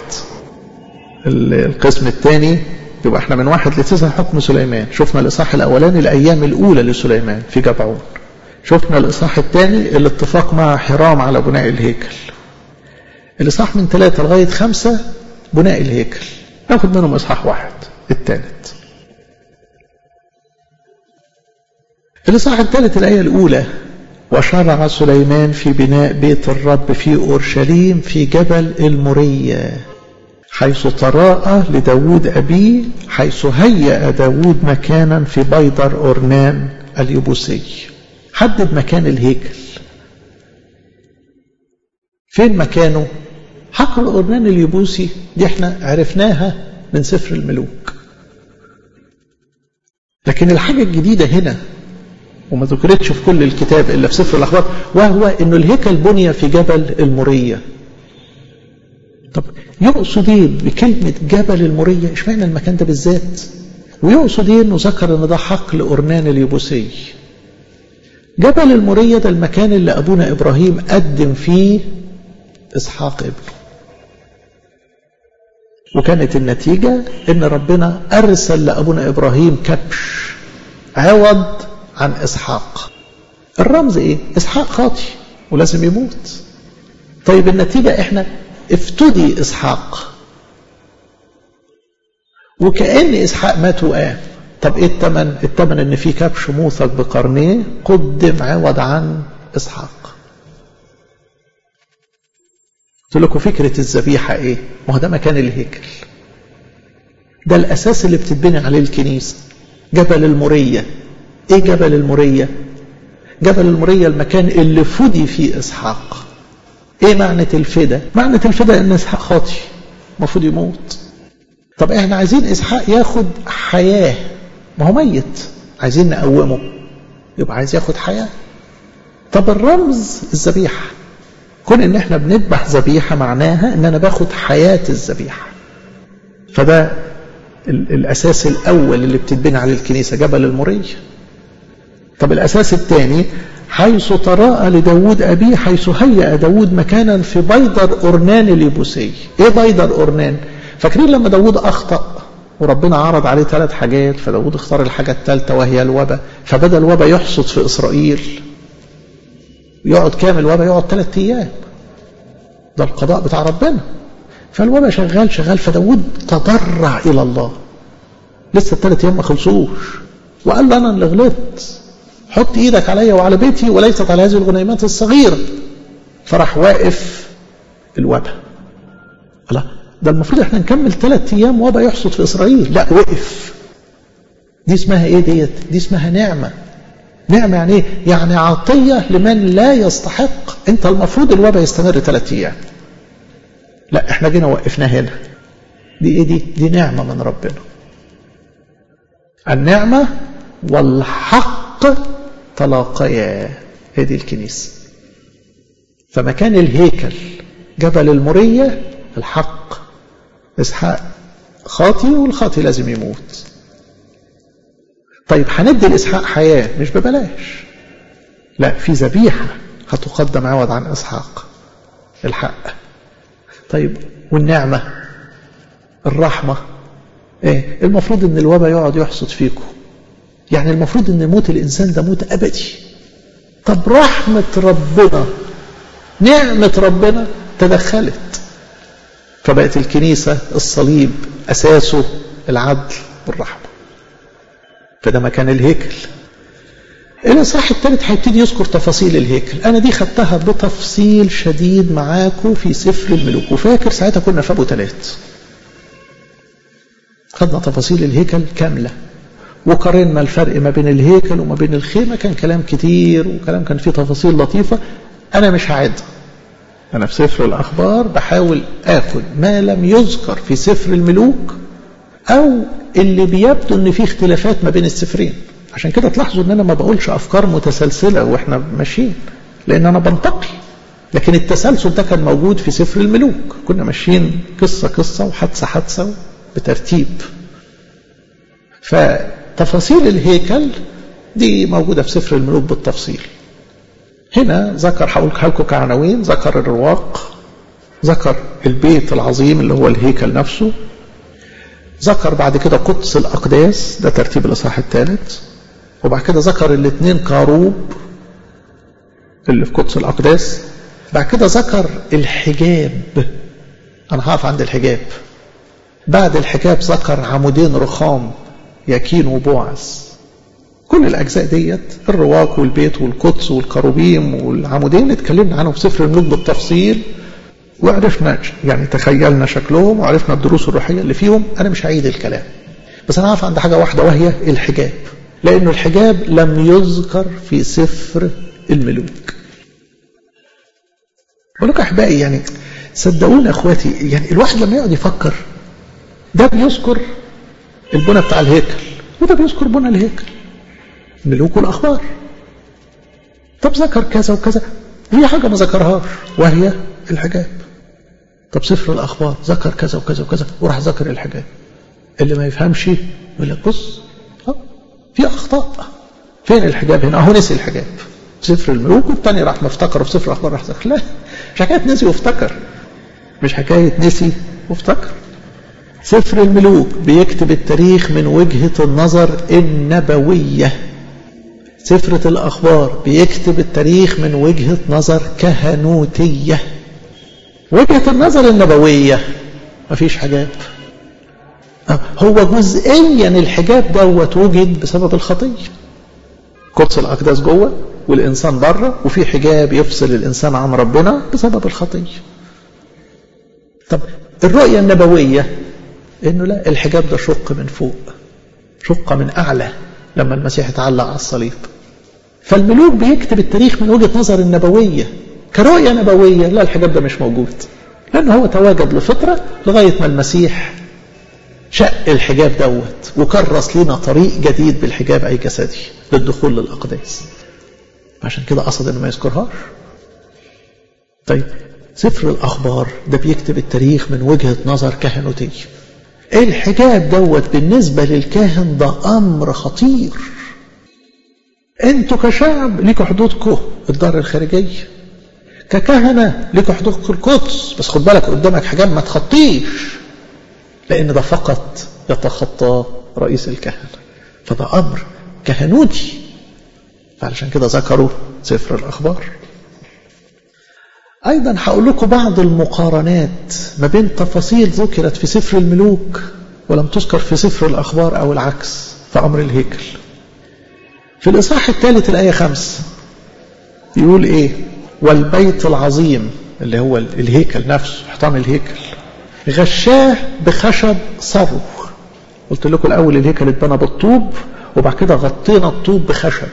القسم الثاني يبقى احنا من واحد لتسعة حكم سليمان شفنا الإصحاح الأولاني الأيام الأولى لسليمان في جبعون شفنا الإصحاح الثاني الاتفاق مع حرام على بناء الهيكل الإصحاح من ثلاثة لغاية خمسة بناء الهيكل ناخد منهم إصحاح واحد الثالث الإصحاح الثالث الآية الأولى وشرع سليمان في بناء بيت الرب في أورشليم في جبل المرية حيث تراءى لداود أبيه حيث هيأ داود مكانا في بيدر أورنان اليبوسي حدد مكان الهيكل فين مكانه حقل أورنان اليبوسي دي احنا عرفناها من سفر الملوك لكن الحاجة الجديدة هنا وما ذكرتش في كل الكتاب إلا في سفر الأخبار وهو أن الهيكل بني في جبل المرية طب يقصد ايه بكلمة جبل المرية اشمعنى المكان ده بالذات ويقصد ايه انه ذكر ان ده حقل أورنان اليبوسي جبل المرية ده المكان اللي أبونا إبراهيم قدم فيه إسحاق ابنه وكانت النتيجة ان ربنا أرسل لأبونا إبراهيم كبش عوض عن إسحاق الرمز إيه؟ إسحاق خاطي ولازم يموت طيب النتيجة إحنا افتدي إسحاق وكأن إسحاق مات وقام طب إيه التمن؟ التمن إن في كبش موثق بقرنيه قدم عوض عن إسحاق قلت لكم فكرة الذبيحة إيه؟ ما هو ده مكان الهيكل ده الأساس اللي بتتبني عليه الكنيسة جبل المرية ايه جبل المرية جبل المرية المكان اللي فدي فيه اسحاق ايه معنى الفدا معنى الفدا ان اسحاق خاطي المفروض يموت طب احنا عايزين اسحاق ياخد حياة ما هو ميت عايزين نقومه يبقى عايز ياخد حياة طب الرمز الذبيحة كون ان احنا بنذبح ذبيحة معناها ان انا باخد حياة الذبيحة فده الاساس الاول اللي بتتبني عليه الكنيسة جبل المرية طب الأساس الثاني حيث تراءى لداود أبيه حيث هيأ داود مكانا في بيدر أورنان اليبوسي إيه بيدر أورنان فاكرين لما داود أخطأ وربنا عرض عليه ثلاث حاجات فداود اختار الحاجة الثالثة وهي الوباء فبدأ الوباء يحصد في إسرائيل يقعد كامل الوباء يقعد ثلاث أيام ده القضاء بتاع ربنا فالوباء شغال شغال فداود تضرع إلى الله لسه الثلاث أيام ما خلصوش وقال له أنا اللي غلطت حط ايدك عليا وعلى بيتي وليست على هذه الغنيمات الصغيرة فراح واقف الوباء الله ده المفروض احنا نكمل ثلاث ايام وبا يحصد في اسرائيل لا وقف دي اسمها ايه ديت دي اسمها نعمه نعمه يعني ايه يعني عطيه لمن لا يستحق انت المفروض الوبا يستمر ثلاث ايام لا احنا جينا وقفناه هنا دي ايه دي دي نعمه من ربنا النعمه والحق تلاقيا هذه الكنيسه فمكان الهيكل جبل المريه الحق اسحاق خاطي والخاطي لازم يموت طيب هندي لاسحاق حياه مش ببلاش لا في ذبيحه هتقدم عوض عن اسحاق الحق طيب والنعمه الرحمه ايه المفروض ان الوباء يقعد يحصد فيكم يعني المفروض ان موت الانسان ده موت ابدي طب رحمه ربنا نعمه ربنا تدخلت فبقت الكنيسة الصليب أساسه العدل والرحمة فده مكان الهيكل الإصحاح الثالث هيبتدي يذكر تفاصيل الهيكل أنا دي خدتها بتفصيل شديد معاكم في سفر الملوك وفاكر ساعتها كنا في أبو ثلاث خدنا تفاصيل الهيكل كاملة وقارنا الفرق ما بين الهيكل وما بين الخيمة كان كلام كتير وكلام كان فيه تفاصيل لطيفة أنا مش هعدها أنا في سفر الأخبار بحاول آخد ما لم يذكر في سفر الملوك أو اللي بيبدو إن فيه اختلافات ما بين السفرين عشان كده تلاحظوا إن أنا ما بقولش أفكار متسلسلة وإحنا ماشيين لأن أنا بنتقي لكن التسلسل ده كان موجود في سفر الملوك كنا ماشيين قصة قصة وحادثة حادثة بترتيب فتفاصيل الهيكل دي موجودة في سفر الملوك بالتفصيل هنا ذكر هقول لكم كعناوين ذكر الرواق ذكر البيت العظيم اللي هو الهيكل نفسه ذكر بعد كده قدس الأقداس ده ترتيب الإصحاح الثالث وبعد كده ذكر الاثنين كاروب اللي في قدس الأقداس بعد كده ذكر الحجاب أنا هقف عند الحجاب بعد الحجاب ذكر عمودين رخام يكين وبوعز كل الأجزاء ديت الرواق والبيت والقدس والكروبيم والعمودين اتكلمنا عنهم في سفر الملوك بالتفصيل وعرفنا يعني تخيلنا شكلهم وعرفنا الدروس الروحية اللي فيهم أنا مش هعيد الكلام بس أنا عارف عند حاجة واحدة وهي الحجاب لأنه الحجاب لم يذكر في سفر الملوك بقول لكم أحبائي يعني صدقوني أخواتي يعني الواحد لما يقعد يفكر ده بيذكر البنى بتاع الهيكل وده بيذكر بنى الهيكل ملوك الأخبار طب ذكر كذا وكذا في حاجة ما ذكرهاش وهي الحجاب طب سفر الأخبار ذكر كذا وكذا وكذا وراح ذكر الحجاب اللي ما يفهمش يقول لك بص في أخطاء فين الحجاب هنا أهو نسي الحجاب سفر الملوك والتاني راح مفتكر في سفر الأخبار راح ذكر لا مش حكاية نسي وافتكر مش حكاية نسي وافتكر سفر الملوك بيكتب التاريخ من وجهة النظر النبوية سفرة الأخبار بيكتب التاريخ من وجهة نظر كهنوتية وجهة النظر النبوية مفيش حجاب هو جزئيا الحجاب دوت وجد بسبب الخطية قدس الأقداس جوه والإنسان بره وفي حجاب يفصل الإنسان عن ربنا بسبب الخطية طب الرؤية النبوية إنه لا الحجاب ده شق من فوق شق من أعلى لما المسيح اتعلق على الصليب فالملوك بيكتب التاريخ من وجهة نظر النبوية كرؤية نبوية لا الحجاب ده مش موجود لأنه هو تواجد لفترة لغاية ما المسيح شق الحجاب دوت وكرس لنا طريق جديد بالحجاب أي جسدي للدخول للأقداس عشان كده قصد إنه ما يذكرهاش طيب سفر الأخبار ده بيكتب التاريخ من وجهة نظر كهنوتية الحجاب دوت بالنسبة للكاهن ده أمر خطير انتوا كشعب ليكوا حدودكم الدار الخارجية ككهنة ليكوا حدودكم القدس بس خد بالك قدامك حجاب ما تخطيش لأن ده فقط يتخطى رئيس الكهنة فده أمر كهنوتي فعلشان كده ذكروا سفر الأخبار أيضا هقول لكم بعض المقارنات ما بين تفاصيل ذكرت في سفر الملوك ولم تذكر في سفر الأخبار أو العكس في أمر الهيكل في الإصحاح الثالث الآية خمس يقول إيه والبيت العظيم اللي هو الهيكل نفسه حيطان الهيكل غشاه بخشب صرو قلت لكم الأول الهيكل اتبنى بالطوب وبعد كده غطينا الطوب بخشب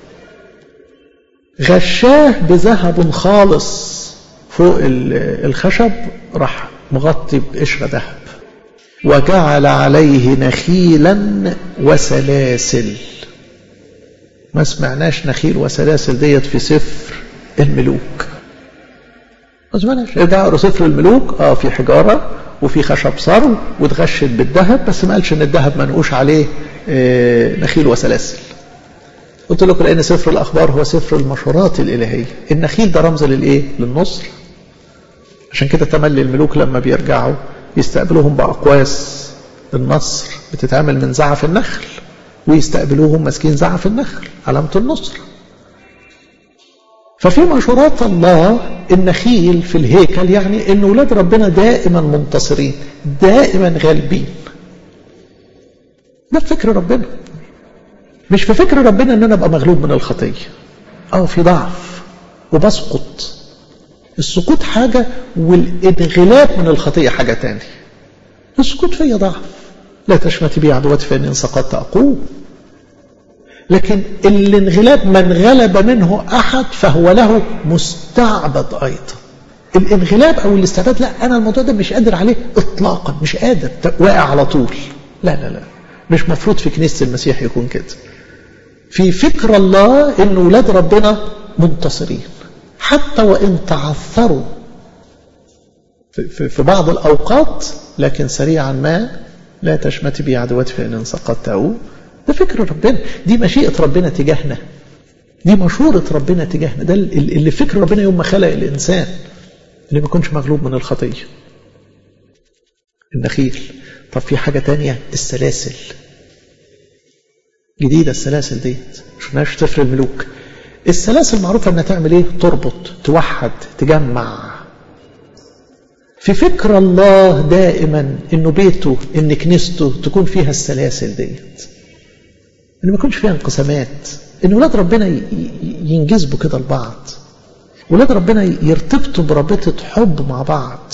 غشاه بذهب خالص فوق الخشب راح مغطي بقشرة ذهب وجعل عليه نخيلا وسلاسل ما سمعناش نخيل وسلاسل ديت في سفر الملوك ما سمعناش ارجعوا اقروا سفر الملوك اه في حجاره وفي خشب صرو واتغشت بالذهب بس ما قالش ان الذهب منقوش عليه آه نخيل وسلاسل قلت لكم لان سفر الاخبار هو سفر المشورات الالهيه النخيل ده رمز للايه للنصر عشان كده تملي الملوك لما بيرجعوا يستقبلوهم باقواس النصر بتتعمل من زعف النخل ويستقبلوهم ماسكين زعف النخل علامه النصر ففي مشورات الله النخيل في الهيكل يعني ان اولاد ربنا دائما منتصرين دائما غالبين ده فكر ربنا مش في فكر ربنا ان انا ابقى مغلوب من الخطيه اه في ضعف وبسقط السقوط حاجه والانغلاب من الخطيه حاجه تانية السقوط فيا ضعف لا تشمت بي عدوتي فاني ان سقطت اقوم لكن الانغلاب من غلب منه أحد فهو له مستعبد أيضا الانغلاب أو الاستعباد لا أنا الموضوع ده مش قادر عليه إطلاقا مش قادر واقع على طول لا لا لا مش مفروض في كنيسة المسيح يكون كده في فكر الله أن أولاد ربنا منتصرين حتى وإن تعثروا في بعض الأوقات لكن سريعا ما لا تشمت بي عدوتي فإن سقطت أقوم ده فكر ربنا دي مشيئة ربنا تجاهنا دي مشورة ربنا تجاهنا ده اللي فكر ربنا يوم ما خلق الإنسان اللي ما يكونش مغلوب من الخطية النخيل طب في حاجة تانية السلاسل جديدة السلاسل ديت شفناش في سفر الملوك السلاسل معروفة انها تعمل ايه تربط توحد تجمع في فكر الله دائما انه بيته ان كنيسته تكون فيها السلاسل ديت ان ما يكونش فيها انقسامات ان ولاد ربنا ينجذبوا كده لبعض ولاد ربنا يرتبطوا برابطه حب مع بعض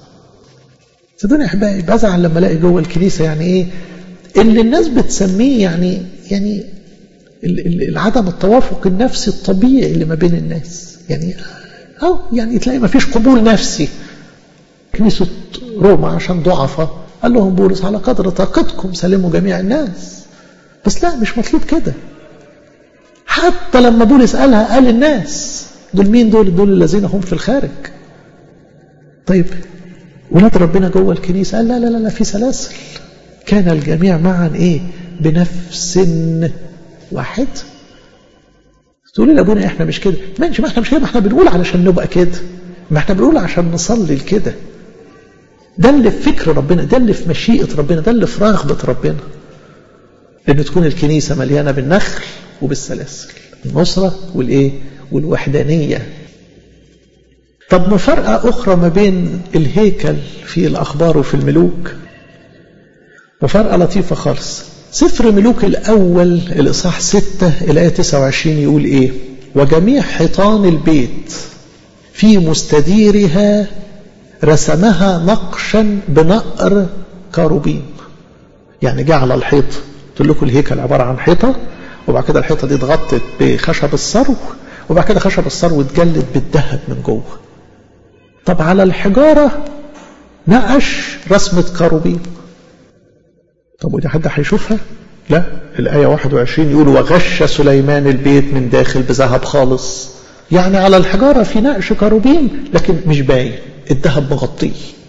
صدقوني يا احبائي بزعل لما الاقي جوه الكنيسه يعني ايه اللي الناس بتسميه يعني يعني العدم التوافق النفسي الطبيعي اللي ما بين الناس يعني أو يعني تلاقي ما فيش قبول نفسي كنيسة روما عشان ضعفة قال لهم بولس على قدر طاقتكم سلموا جميع الناس بس لا مش مطلوب كده حتى لما بولس قالها قال الناس دول مين دول دول الذين هم في الخارج طيب ولاد ربنا جوه الكنيسة قال لا لا لا, لا في سلاسل كان الجميع معا ايه بنفس واحد تقول لي لابونا احنا مش كده ماشي ما احنا مش كده ما احنا بنقول علشان نبقى كده ما احنا بنقول عشان نصلي لكده ده اللي في فكر ربنا ده اللي في مشيئة ربنا ده اللي في رغبة ربنا ان تكون الكنيسة مليانة بالنخل وبالسلاسل النصرة والايه والوحدانية طب مفارقة أخرى ما بين الهيكل في الأخبار وفي الملوك مفارقة لطيفة خالص سفر ملوك الأول الإصحاح 6 الآية 29 يقول إيه وجميع حيطان البيت في مستديرها رسمها نقشا بنقر كاروبيم يعني جه على الحيط قلت لكم الهيكل عبارة عن حيطة وبعد كده الحيطة دي اتغطت بخشب الصرو وبعد كده خشب الصرو اتجلد بالذهب من جوه طب على الحجارة نقش رسمة كاروبيم طب ودي حد هيشوفها لا الآية 21 يقول وغش سليمان البيت من داخل بذهب خالص يعني على الحجارة في نقش كاروبيم لكن مش باين الذهب مغطيه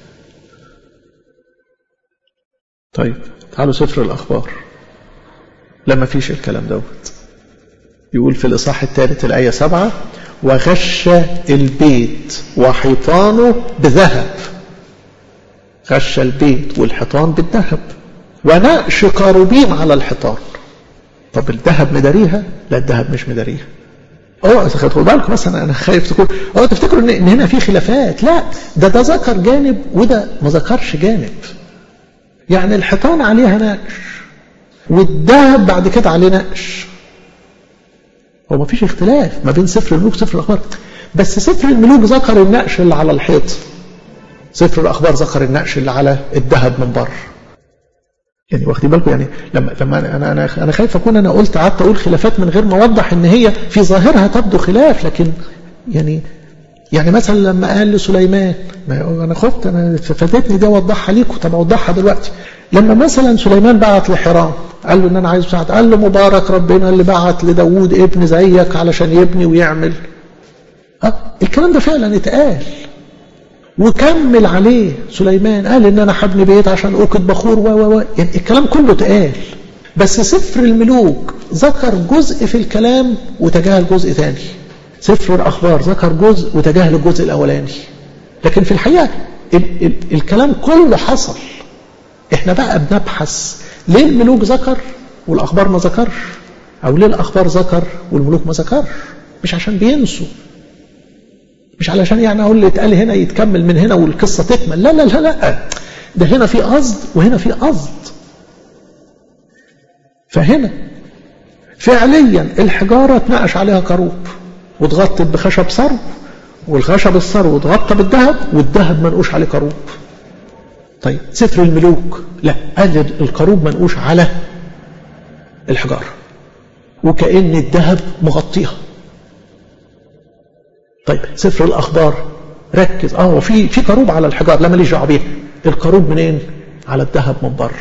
طيب تعالوا سفر الأخبار لما فيش الكلام دوت يقول في الإصحاح الثالث الآية سبعة وغش البيت وحيطانه بذهب غش البيت والحيطان بالذهب ونقش كاروبيم على الحيطان طب الذهب مداريها لا الذهب مش مداريها اوعوا خدوا بالكم مثلا انا خايف تكون اوعوا تفتكروا ان هنا في خلافات لا ده ده ذكر جانب وده ما ذكرش جانب يعني الحيطان عليها نقش والذهب بعد كده عليه نقش هو ما فيش اختلاف ما بين سفر الملوك وسفر الاخبار بس سفر الملوك ذكر النقش اللي على الحيط سفر الأخبار ذكر النقش اللي على الذهب من بره يعني واخدين بالكم يعني لما لما انا انا انا, أنا خايف اكون انا قلت قعدت اقول خلافات من غير ما اوضح ان هي في ظاهرها تبدو خلاف لكن يعني يعني مثلا لما قال لسليمان ما انا خفت انا فاتتني دي اوضحها ليكم طب اوضحها دلوقتي لما مثلا سليمان بعت لحرام قال له ان انا عايز مساعد قال له مبارك ربنا اللي بعت لداوود ابن زيك علشان يبني ويعمل أه الكلام ده فعلا اتقال وكمل عليه سليمان قال ان انا هبني بيت عشان اوقد بخور و و يعني الكلام كله اتقال بس سفر الملوك ذكر جزء في الكلام وتجاهل جزء ثاني سفر الاخبار ذكر جزء وتجاهل الجزء الاولاني لكن في الحقيقه ال ال الكلام كله حصل احنا بقى بنبحث ليه الملوك ذكر والاخبار ما ذكرش او ليه الاخبار ذكر والملوك ما ذكرش مش عشان بينسوا مش علشان يعني اقول اللي اتقال هنا يتكمل من هنا والقصه تكمل لا لا لا لا ده هنا في قصد وهنا في قصد فهنا فعليا الحجاره اتنقش عليها كروب واتغطت بخشب صرو والخشب الصرو اتغطى بالذهب والذهب منقوش عليه كروب طيب سفر الملوك لا قال الكروب منقوش على الحجاره وكأن الذهب مغطيها طيب سفر الاخبار ركز اه في في كروب على الحجار لا ماليش دعوه بيه الكروب منين على الذهب من بره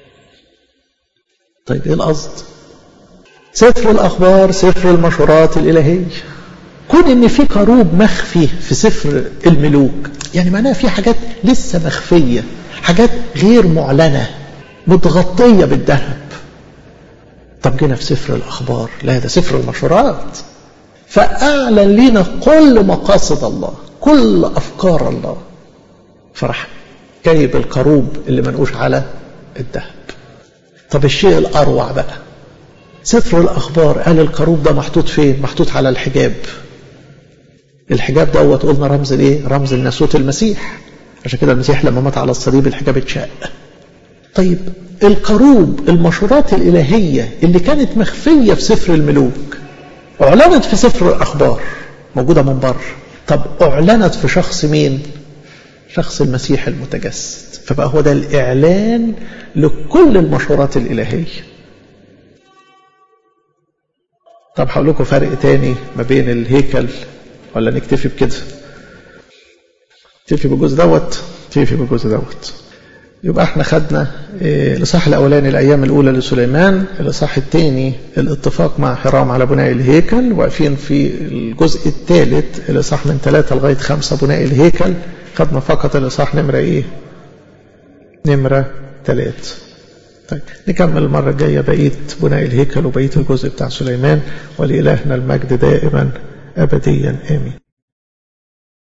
طيب ايه القصد سفر الاخبار سفر المشورات الالهيه كون ان في كروب مخفي في سفر الملوك يعني معناها في حاجات لسه مخفيه حاجات غير معلنه متغطيه بالذهب طب جينا في سفر الاخبار لا ده سفر المشورات فأعلن لنا كل مقاصد الله كل أفكار الله فرح جايب الكروب اللي منقوش على الذهب طب الشيء الأروع بقى سفر الأخبار قال الكروب ده محطوط فين محطوط على الحجاب الحجاب دوت قلنا رمز الايه رمز الناسوت المسيح عشان كده المسيح لما مات على الصليب الحجاب اتشق طيب الكروب المشورات الإلهية اللي كانت مخفية في سفر الملوك أعلنت في سفر الأخبار موجودة من بره طب أعلنت في شخص مين شخص المسيح المتجسد فبقى هو ده الإعلان لكل المشورات الإلهية طب هقول لكم فرق تاني ما بين الهيكل ولا نكتفي بكده نكتفي بالجزء دوت نكتفي بالجزء دوت يبقى احنا خدنا الاصحاح الاولاني الايام الاولى لسليمان الاصحاح الثاني الاتفاق مع حرام على بناء الهيكل واقفين في الجزء الثالث الاصحاح من ثلاثة لغاية خمسة بناء الهيكل خدنا فقط الاصحاح نمرة ايه نمرة ثلاثة طيب نكمل المرة الجاية بقية بناء الهيكل وبقية الجزء بتاع سليمان ولإلهنا المجد دائما أبديا آمين